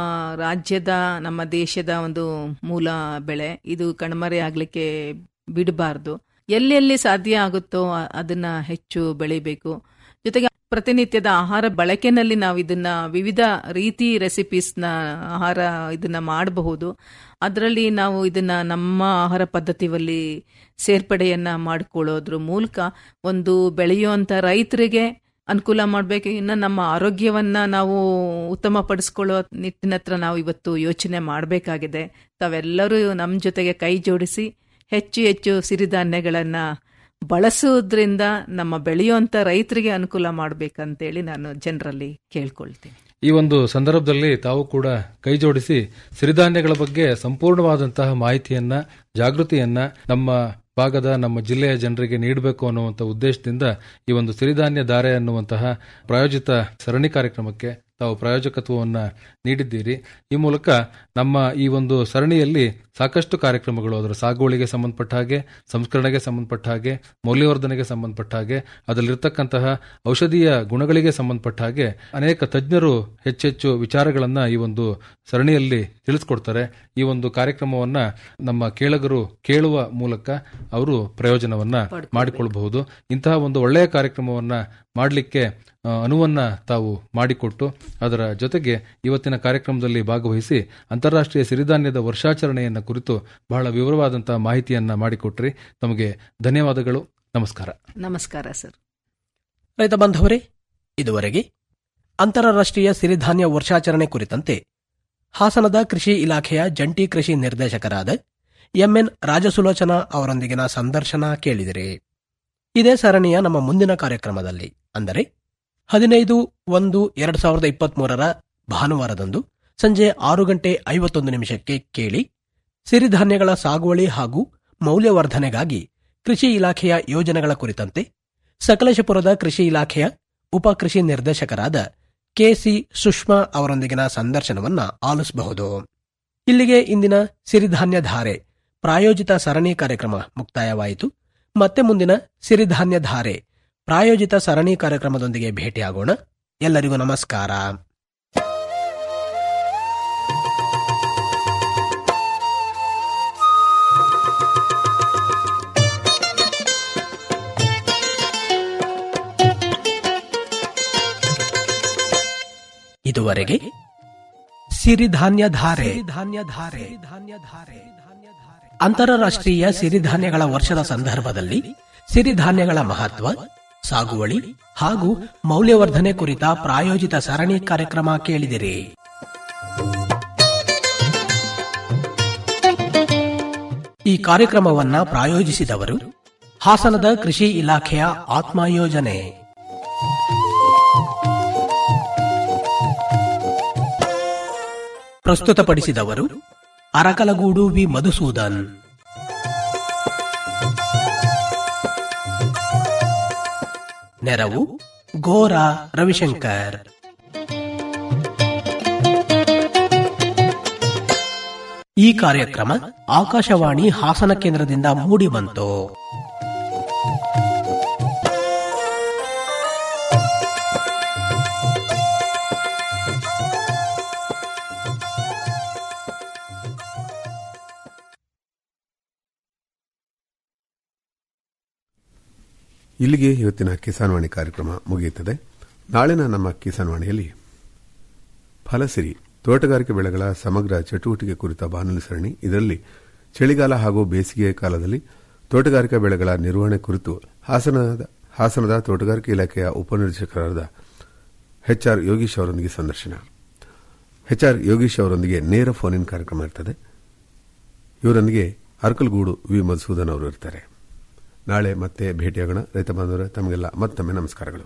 ರಾಜ್ಯದ ನಮ್ಮ ದೇಶದ ಒಂದು ಮೂಲ ಬೆಳೆ ಇದು ಕಣ್ಮರೆ ಆಗ್ಲಿಕ್ಕೆ ಬಿಡಬಾರ್ದು ಎಲ್ಲೆಲ್ಲಿ ಸಾಧ್ಯ ಆಗುತ್ತೋ ಅ- ಅದನ್ನ ಹೆಚ್ಚು ಬೆಳಿಬೇಕು ಜೊತೆಗೆ ಪ್ರತಿನಿತ್ಯದ ಆಹಾರ ಬಳಕೆನಲ್ಲಿ ನಾವು ಇದನ್ನ ವಿವಿಧ ರೀತಿ ರೆಸಿಪೀಸ್ನ ಆಹಾರ ಇದನ್ನ ಮಾಡಬಹುದು ಅದರಲ್ಲಿ ನಾವು ಇದನ್ನ ನಮ್ಮ ಆಹಾರ ಪದ್ಧತಿಯಲ್ಲಿ ಸೇರ್ಪಡೆಯನ್ನ ಮಾಡಿಕೊಳ್ಳೋದ್ರ ಮೂಲಕ ಒಂದು ಬೆಳೆಯುವಂತ ರೈತರಿಗೆ ಅನುಕೂಲ ಮಾಡಬೇಕು ಇನ್ನು ನಮ್ಮ ಆರೋಗ್ಯವನ್ನ ನಾವು ಉತ್ತಮ ಪಡಿಸ್ಕೊಳ್ಳೋ ನಿಟ್ಟಿನತ್ರ ನಾವು ಇವತ್ತು ಯೋಚನೆ ಮಾಡಬೇಕಾಗಿದೆ ತಾವೆಲ್ಲರೂ ನಮ್ಮ ಜೊತೆಗೆ ಕೈ ಜೋಡಿಸಿ ಹೆಚ್ಚು ಹೆಚ್ಚು ಸಿರಿಧಾನ್ಯಗಳನ್ನ ಬಳಸೋದ್ರಿಂದ ನಮ್ಮ ಬೆಳೆಯುವಂತ ರೈತರಿಗೆ ಅನುಕೂಲ ಮಾಡ್ಬೇಕಂತೇಳಿ ನಾನು ಜನರಲ್ಲಿ ಕೇಳ್ಕೊಳ್ತೀನಿ
ಈ ಒಂದು ಸಂದರ್ಭದಲ್ಲಿ ತಾವು ಕೂಡ ಕೈ ಜೋಡಿಸಿ ಸಿರಿಧಾನ್ಯಗಳ ಬಗ್ಗೆ ಸಂಪೂರ್ಣವಾದಂತಹ ಮಾಹಿತಿಯನ್ನ ಜಾಗೃತಿಯನ್ನ ನಮ್ಮ ಭಾಗದ ನಮ್ಮ ಜಿಲ್ಲೆಯ ಜನರಿಗೆ ನೀಡಬೇಕು ಅನ್ನುವಂಥ ಉದ್ದೇಶದಿಂದ ಈ ಒಂದು ಸಿರಿಧಾನ್ಯ ಧಾರೆ ಅನ್ನುವಂತಹ ಪ್ರಾಯೋಜಿತ ಸರಣಿ ಕಾರ್ಯಕ್ರಮಕ್ಕೆ ತಾವು ಪ್ರಾಯೋಜಕತ್ವವನ್ನ ನೀಡಿದ್ದೀರಿ ಈ ಮೂಲಕ ನಮ್ಮ ಈ ಒಂದು ಸರಣಿಯಲ್ಲಿ ಸಾಕಷ್ಟು ಕಾರ್ಯಕ್ರಮಗಳು ಅದರ ಸಾಗುವಳಿಗೆ ಸಂಬಂಧಪಟ್ಟ ಹಾಗೆ ಸಂಸ್ಕರಣೆಗೆ ಸಂಬಂಧಪಟ್ಟ ಹಾಗೆ ಮೌಲ್ಯವರ್ಧನೆಗೆ ಸಂಬಂಧಪಟ್ಟ ಹಾಗೆ ಅದರಲ್ಲಿರ್ತಕ್ಕಂತಹ ಔಷಧೀಯ ಗುಣಗಳಿಗೆ ಸಂಬಂಧಪಟ್ಟ ಹಾಗೆ ಅನೇಕ ತಜ್ಞರು ಹೆಚ್ಚೆಚ್ಚು ವಿಚಾರಗಳನ್ನ ಈ ಒಂದು ಸರಣಿಯಲ್ಲಿ ತಿಳಿಸ್ಕೊಡ್ತಾರೆ ಈ ಒಂದು ಕಾರ್ಯಕ್ರಮವನ್ನ ನಮ್ಮ ಕೇಳಗರು ಕೇಳುವ ಮೂಲಕ ಅವರು ಪ್ರಯೋಜನವನ್ನ ಮಾಡಿಕೊಳ್ಳಬಹುದು ಇಂತಹ ಒಂದು ಒಳ್ಳೆಯ ಕಾರ್ಯಕ್ರಮವನ್ನ ಮಾಡಲಿಕ್ಕೆ ಆ, ಅನುವನ್ನ ತಾವು ಮಾಡಿಕೊಟ್ಟು ಅದರ ಜೊತೆಗೆ ಇವತ್ತಿನ ಕಾರ್ಯಕ್ರಮದಲ್ಲಿ ಭಾಗವಹಿಸಿ ಅಂತಾರಾಷ್ಟ್ರೀಯ ಸಿರಿಧಾನ್ಯದ ವರ್ಷಾಚರಣೆಯನ್ನ ಕುರಿತು ಬಹಳ ವಿವರವಾದಂತಹ ಮಾಹಿತಿಯನ್ನ ಮಾಡಿಕೊಟ್ರಿ ತಮಗೆ ಧನ್ಯವಾದಗಳು ನಮಸ್ಕಾರ
ನಮಸ್ಕಾರ ಸರ್
ರೈತ ಬಾಂಧವರೇ ಇದುವರೆಗೆ ಅಂತಾರಾಷ್ಟ್ರೀಯ ಸಿರಿಧಾನ್ಯ ವರ್ಷಾಚರಣೆ ಕುರಿತಂತೆ ಹಾಸನದ ಕೃಷಿ ಇಲಾಖೆಯ ಜಂಟಿ ಕೃಷಿ ನಿರ್ದೇಶಕರಾದ ಎಂಎನ್ ರಾಜಸುಲೋಚನಾ ಅವರೊಂದಿಗಿನ ಸಂದರ್ಶನ ಕೇಳಿದಿರಿ ಇದೇ ಸರಣಿಯ ನಮ್ಮ ಮುಂದಿನ ಕಾರ್ಯಕ್ರಮದಲ್ಲಿ ಅಂದರೆ ಹದಿನೈದು ಒಂದು ಎರಡ್ ಸಾವಿರದ ಇಪ್ಪತ್ಮೂರರ ಭಾನುವಾರದಂದು ಸಂಜೆ ಆರು ಗಂಟೆ ಐವತ್ತೊಂದು ನಿಮಿಷಕ್ಕೆ ಕೇಳಿ ಸಿರಿಧಾನ್ಯಗಳ ಸಾಗುವಳಿ ಹಾಗೂ ಮೌಲ್ಯವರ್ಧನೆಗಾಗಿ ಕೃಷಿ ಇಲಾಖೆಯ ಯೋಜನೆಗಳ ಕುರಿತಂತೆ ಸಕಲೇಶಪುರದ ಕೃಷಿ ಇಲಾಖೆಯ ಉಪ ಕೃಷಿ ನಿರ್ದೇಶಕರಾದ ಕೆಸಿ ಸುಷ್ಮಾ ಅವರೊಂದಿಗಿನ ಸಂದರ್ಶನವನ್ನ ಆಲಿಸಬಹುದು ಇಲ್ಲಿಗೆ ಇಂದಿನ ಸಿರಿಧಾನ್ಯ ಧಾರೆ ಪ್ರಾಯೋಜಿತ ಸರಣಿ ಕಾರ್ಯಕ್ರಮ ಮುಕ್ತಾಯವಾಯಿತು ಮತ್ತೆ ಮುಂದಿನ ಸಿರಿಧಾನ್ಯ ಧಾರೆ ಪ್ರಾಯೋಜಿತ ಸರಣಿ ಕಾರ್ಯಕ್ರಮದೊಂದಿಗೆ ಭೇಟಿಯಾಗೋಣ ಎಲ್ಲರಿಗೂ ನಮಸ್ಕಾರ ಇದು ಇದುವರೆಗೆ ಸಿರಿಧಾನ್ಯ ಧಾರೆ ಧಾನ್ಯ ಧಾರೆ ಧಾನ್ಯ ಧಾರೆ ಅಂತಾರಾಷ್ಟ್ರೀಯ ಸಿರಿಧಾನ್ಯಗಳ ವರ್ಷದ ಸಂದರ್ಭದಲ್ಲಿ ಸಿರಿಧಾನ್ಯಗಳ ಮಹತ್ವ ಸಾಗುವಳಿ ಹಾಗೂ ಮೌಲ್ಯವರ್ಧನೆ ಕುರಿತ ಪ್ರಾಯೋಜಿತ ಸರಣಿ ಕಾರ್ಯಕ್ರಮ ಕೇಳಿದಿರಿ ಈ ಕಾರ್ಯಕ್ರಮವನ್ನ ಪ್ರಾಯೋಜಿಸಿದವರು ಹಾಸನದ ಕೃಷಿ ಇಲಾಖೆಯ ಆತ್ಮ ಯೋಜನೆ ಪ್ರಸ್ತುತಪಡಿಸಿದವರು ಅರಕಲಗೂಡು ವಿ ಮಧುಸೂದನ್ ನೆರವು ಗೋರಾ ರವಿಶಂಕರ್ ಈ ಕಾರ್ಯಕ್ರಮ ಆಕಾಶವಾಣಿ ಹಾಸನ ಕೇಂದ್ರದಿಂದ ಮೂಡಿಬಂತು
ಇಲ್ಲಿಗೆ ಇವತ್ತಿನ ಕಿಸಾನ್ವಾಣಿ ಕಾರ್ಯಕ್ರಮ ಮುಗಿಯುತ್ತದೆ ನಾಳಿನ ನಮ್ಮ ಕಿಸಾನ್ವಾಣಿಯಲ್ಲಿ ಫಲಸಿರಿ ತೋಟಗಾರಿಕೆ ಬೆಳೆಗಳ ಸಮಗ್ರ ಚಟುವಟಿಕೆ ಕುರಿತ ಬಾನುಲಿ ಸರಣಿ ಇದರಲ್ಲಿ ಚಳಿಗಾಲ ಹಾಗೂ ಬೇಸಿಗೆ ಕಾಲದಲ್ಲಿ ತೋಟಗಾರಿಕಾ ಬೆಳೆಗಳ ನಿರ್ವಹಣೆ ಕುರಿತು ಹಾಸನದ ಹಾಸನದ ತೋಟಗಾರಿಕೆ ಇಲಾಖೆಯ ಉಪನಿರ್ದೇಶಕರಾದ ಎಚ್ಆರ್ ಯೋಗೀಶ್ ಅವರೊಂದಿಗೆ ಸಂದರ್ಶನ ಎಚ್ಆರ್ ಯೋಗೀಶ್ ಅವರೊಂದಿಗೆ ನೇರ ಫೋನ್ ಇನ್ ಕಾರ್ಯಕ್ರಮ ಇರ್ತದೆ ಇವರೊಂದಿಗೆ ಅರ್ಕಲ್ಗೂಡು ವಿ ಮಧುಸೂದನ್ ಅವರು ಇರ್ತಾರೆ ನಾಳೆ ಮತ್ತೆ ಭೇಟಿಯಾಗೋಣ ರೈತ ಬಾಂಧವರೇ ತಮಗೆಲ್ಲ ಮತ್ತೊಮ್ಮೆ ನಮಸ್ಕಾರಗಳು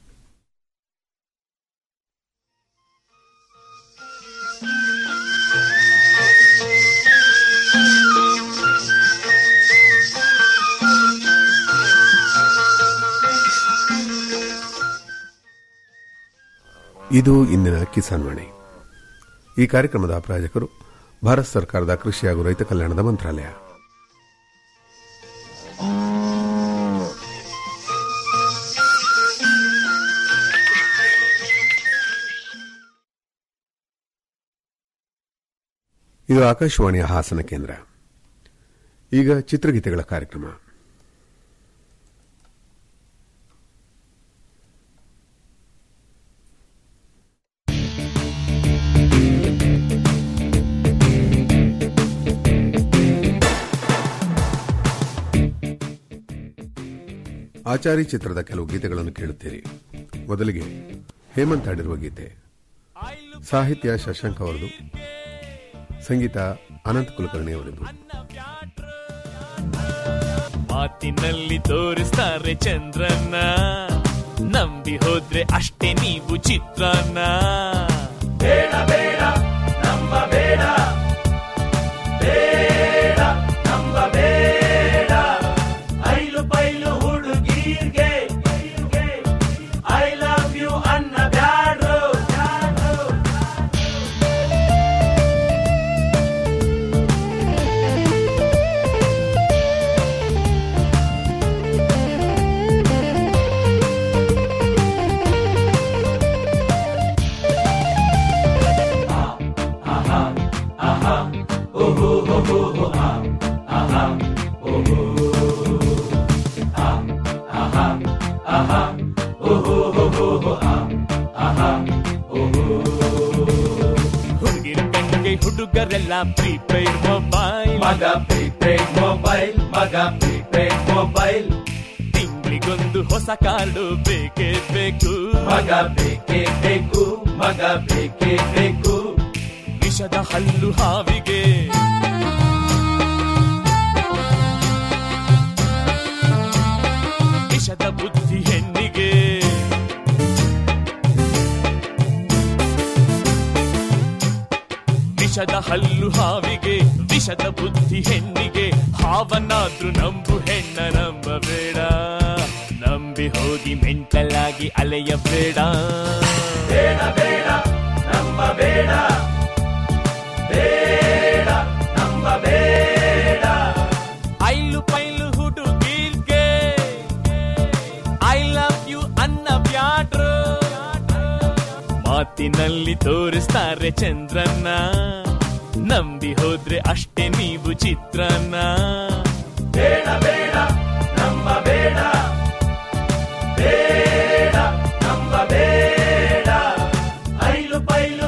ಇದು ಇಂದಿನ ಕಿಸಾನ್ ವಾಣಿ ಈ ಕಾರ್ಯಕ್ರಮದ ಪ್ರಾಯೋಜಕರು ಭಾರತ ಸರ್ಕಾರದ ಕೃಷಿ ಹಾಗೂ ರೈತ ಕಲ್ಯಾಣದ ಮಂತ್ರಾಲಯ ಇದು ಆಕಾಶವಾಣಿಯ ಹಾಸನ ಕೇಂದ್ರ ಈಗ ಚಿತ್ರಗೀತೆಗಳ ಕಾರ್ಯಕ್ರಮ ಆಚಾರಿ ಚಿತ್ರದ ಕೆಲವು ಗೀತೆಗಳನ್ನು ಕೇಳುತ್ತೀರಿ ಮೊದಲಿಗೆ ಹೇಮಂತ್ ಹಾಡಿರುವ ಗೀತೆ ಸಾಹಿತ್ಯ ಶಶಾಂಕ್ ಅವರದು ಸಂಗೀತ ಅನಂತ್ ಕುಲಕರ್ಣಿ ಅವರದು
ಮಾತಿನಲ್ಲಿ ತೋರಿಸ್ತಾರೆ ಚಂದ್ರನ್ನ ನಂಬಿ ಹೋದ್ರೆ ಅಷ್ಟೇ ನೀವು ಚಿತ್ರನ್ನ ಬೇಡ ಬೇಡ ನಂಬ ಬೇಡ ಬೇಡ ನಂಬ ಬೇಡ ಐಲು ಪೈಲು ಹುಡುಗೀರ್ಗೆ ಐ ಲವ್ ಯು ಅನ್ನ ಬ್ಯಾಡ್ರು ಹುಡುಗಿರ ಕಣ್ಣಿಗೆ ಹುಡುಗರೆಲ್ಲ ಪ್ರೀಪೇಡ್ ಮೊಬೈಲ್ ಮಗ ಪ್ರೀಪೇಡ್ ಮೊಬೈಲ್ ಮಗ ಪ್ರೀಪೇಡ್ ಮೊಬೈಲ್ ತಿಂಗಳಿಗೊಂದು ಹೊಸ ಕಾರ್ಡು ಬೇಕೇ ಬೇಕು ಮಗ ಬೇಕೇ ಬೇಕು ಮಗ ಬೇಕೇ ಬೇಕು ವಿಷದ ಹಲ್ಲು ಹಾವಿಗೆ ವಿಷದ ಬುದ್ಧಿ ಹೆಣ್ಣಿಗೆ ವಿಷದ ಹಲ್ಲು ಹಾವಿಗೆ ವಿಷದ ಬುದ್ಧಿ ಹೆಣ್ಣಿಗೆ ಹಾವನಾದ್ರೂ ನಂಬು ಹೆಣ್ಣ ನಂಬಬೇಡ ನಂಬಿ ಹೋಗಿ ಮೆಂಟಲ್ ಆಗಿ ಅಲೆಯಬೇಡ ಬೇಡ ಬೇಡ ನಂಬಬೇಡ ಬೇಡ ನಂಬಬೇಡ ಐಲು ಪೈಲು ಹುಡುಗೀರ್ಗೆ ಐ ಲವ್ ಯು ಅನ್ನ ಬ್ಯಾಡ್ರು ಮಾತಿನಲ್ಲಿ ತೋರಿಸ್ತಾರೆ ಚಂದ್ರನ್ನ ನಂಬಿ ಹೋದ್ರೆ ಅಷ್ಟೇ ನೀವು ಚಿತ್ರನ್ನ ಬೇಡ ಬೇಡ ನಂಬ ಬೇಡ ಬೇಡ ನಂಬ ಬೇಡ ಐಲು ಪೈಲು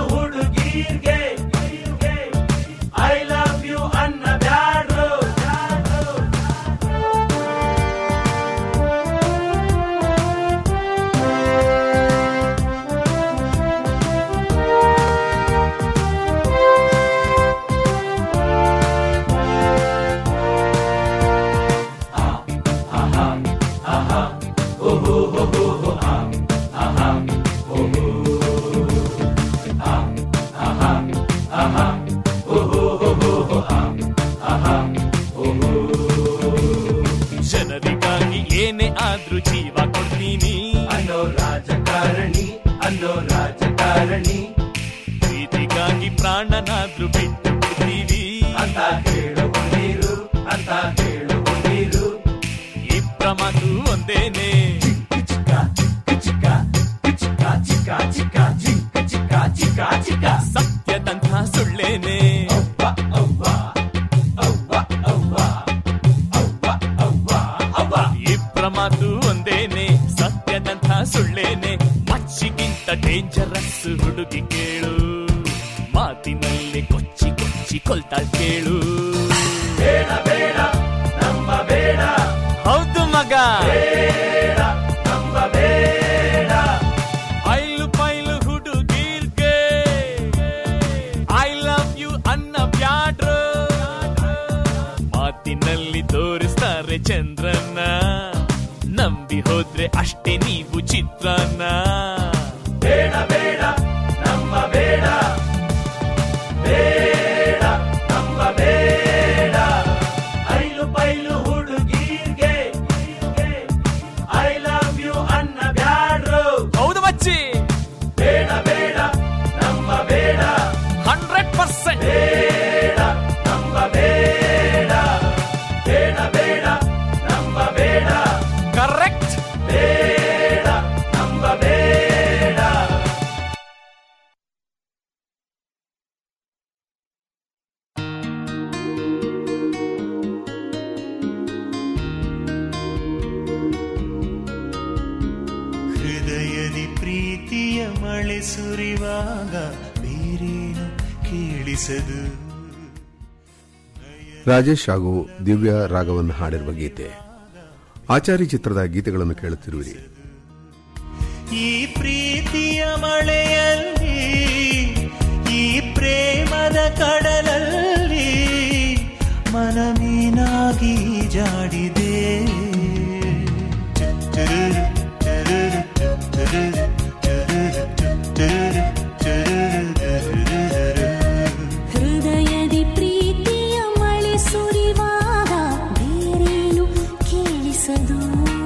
ಜನರಿಗಾಗಿ ಏನೇ ಆದ್ರೂ ಜೀವ ಕೊಡ್ತೀನಿ ಅನ್ನೋ ರಾಜಕಾರಣಿ ಅನ್ನೋ ರಾಜಕಾರಣಿ ಪ್ರೀತಿಗಾಗಿ ಪ್ರಾಣನಾದ್ರೂ ಬಿಟ್ಟು ಬಿಡ್ತೀವಿ ಅಂತ ಹೇಳು ನೀರು ಅಂತ ಹೇಳು ನೀರು ಇಬ್ಬರ ಮಾತು ಒಂದೇನೆ ಚಿಕ್ಕ ಚಿಕ್ಕ ಚಿಕ್ಕ ಚಿಕ್ಕ ಚಿಕ್ಕ ಚಿಕ್ಕ ಚಿಕ್ಕ ಚಿಕ್ಕ ಚಿಕ್ಕ ಸತ್ಯದಂಥ ಸುಳ್ಳೇನೆ ಅವ್ವ ಅವ್ವ ಅವ್ವ ಅವ್ವ ಅವ್ವ ಅವ್ವ ಅವ್ವ ಇಬ್ಬರ ಮಾತು ಒಂದೇನೆ ಸತ್ಯದಂಥ ಸುಳ್ಳೇನೆ ಮಚ್ಚಿಗಿಂತ ಡೇಂಜರಸ್ ಹುಡುಗಿ ಕೇಳು ಮಾತಿನಲ್ಲಿ ಕೊಚ್ಚಿ ಕೊಚ್ಚಿ ಕೊಲ್ತಾಳ್ ಕೇಳು ಬೇಡ ಬೇಡ ನಮ್ಮ ಬೇಡ ಹೌದು ಮಗ ಬೇಡ ನಮ್ಮ ಬೇಡ ಐಲು ಪೈಲು ಹುಡುಗೀರ್ಗೆ ಐ ಲವ್ ಯು ಅನ್ನ ಬ್ಯಾಡ್ರು ಮಾತಿನಲ್ಲಿ ತೋರಿಸ್ತಾರೆ ಚಂದ್ರನ ನಂಬಿ ಹೋದ್ರೆ ಅಷ್ಟೇ ನೀವು ಚಿತ್ರನ ಬೇಡ ಬೇಡ ನಮ್ಮ ಬೇಡ ಬೇಡ ನಮ್ಮ ಬೇಡ ಐಲು ಪೈಲು ಹುಡುಗೀರ್ಗೆ ಐ ಲವ್ ಯು ಅನ್ನ ಬ್ಯಾಡ್ರು ಹೌದು ಮಚ್ಚಿ ಬೇಡ ಬೇಡ ನಮ್ಮ ಬೇಡ ಹಂಡ್ರೆಡ್ ಪರ್ಸೆಂಟ್ ಬೇಡ ನಮ್ಮ ಬೇಡ ಬೇಡ ಬೇಡ ನಮ್ಮ ಬೇಡ ಕರೆಕ್ಟ್ ಬೇಡ ನಮ್ಮ ಬೇಡ
ಹೃದಯದಿ ಪ್ರೀತಿಯ ಮಳೆ ಸುರಿವಾಗ ಬೇರೇನು ಕೇಳಿಸದು
ರಾಜೇಶ್ ಹಾಗೂ ದಿವ್ಯಾ ರಾಗವನ್ನು ಹಾಡಿರುವ ಗೀತೆ ಆಚಾರಿ ಚಿತ್ರದ ಗೀತೆಗಳನ್ನು ಕೇಳುತ್ತಿರುವಿರಿ
ಈ ಪ್ರೀತಿಯ ಮಳೆಯಲ್ಲಿ ಈ ಪ್ರೇಮದ ಕಡಲಲ್ಲಿ ಮನ ಮೀನಾಗಿ ಜಾಡಿದೆ ಚುಚ್ಚುರುರು, ಚುರುರು, ಚುಚ್ಚುರುರು, ಚುರುರು, ಚುಚ್ಚುರುರು, ಚುರುರು,
ಹೃದಯದಿ ಪ್ರೀತಿಯ ಮಳೆ ಸುರಿವಾಗ ಬೇರೇನು ಕೇಳಿಸದು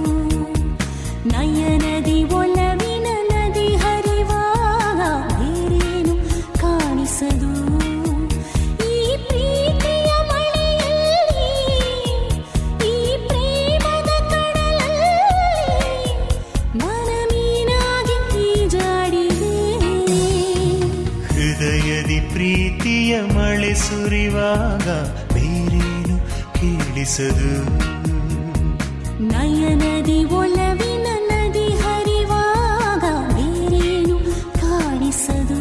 ನಯನದಿ ಒಲವಿನ ನದಿ ಹರಿವಾಗ ಬೇರೇನು ಕಾಣಿಸದು ಈ ಪ್ರೀತಿಯ ಮಳೆಯಲ್ಲಿ ಈ ಪ್ರೇಮದ ಕಡಲಲ್ಲಿ ಮನ ಮೀನಾಗಿ ಈಜಾಡಿದೆ
ಹೃದಯದಿ ಪ್ರೀತಿಯ ಮಳೆ ಸುರಿವಾಗ ಬೇರೇನು ಕೇಳಿಸದು
ನಯನದಿ ಒಲವಿನ ನದಿ ಹರಿವಾಗ ಬೇರೇನು ಕಾಣಿಸದು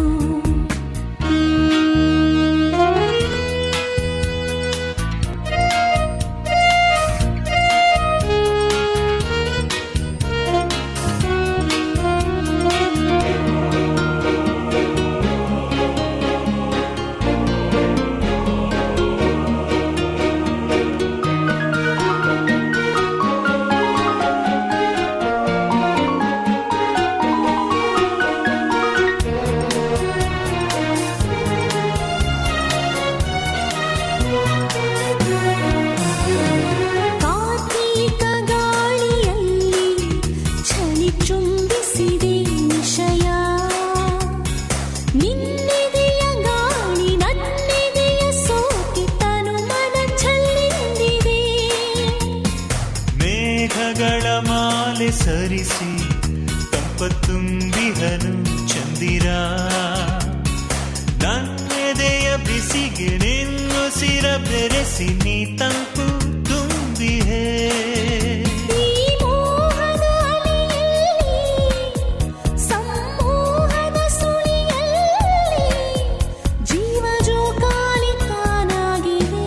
ಕಾರ್ತೀಕ ಗಾಳಿಯಲ್ಲಿ ಚಳಿ ಚುಂಬಿಸಿದೆ ನಿಶಯ ನಿನ್ನೆದೆಯ ಗಾಳಿ ನನ್ನೆದೆಯ ಸೋಕಿ ತನು ಮನ ಚೆಲ್ಲಿಂದಿದೆ
ಮೇಘಗಳ ಮಾಲೆ ಸರಿಸಿ ತಂಪ ತುಂಬಿಹನು ಚಂದಿರ ನನ್ನೆದೆಯ ಬಿಸಿಗೆ ನಿನ್ನುಸಿರ ಬೆರೆಸಿ ನೀ ತಂಪು ತುಂಬಿಹೇ
ಈ ಮೋಹದ ಅಲೆಯಲ್ಲಿ ಸಮ್ಮೋಹದ ಸುಳಿಯಲ್ಲಿ ಜೀವ ಜೋಕಾಲಿ ತಾನಾಗಿದೆ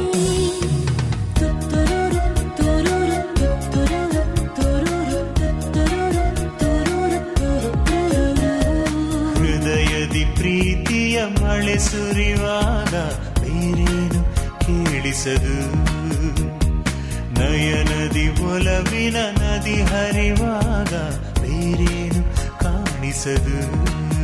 ತುತ್ತುರುರು ತುರುರು ತುತ್ತುರುರು ತುರುರು ತುತ್ತುರುರು ತುರುರು ತುರುರು
ಹೃದಯದಿ ಪ್ರೀತಿಯ ಮಳೆ ಸುರಿವಾಗ ಬೇರೇನು ಕೇಳಿಸದು ನಯನದಿ ಒಲವಿನ ನದಿ ಹರಿವಾಗ ಬೇರೇನು ಕಾಣಿಸದು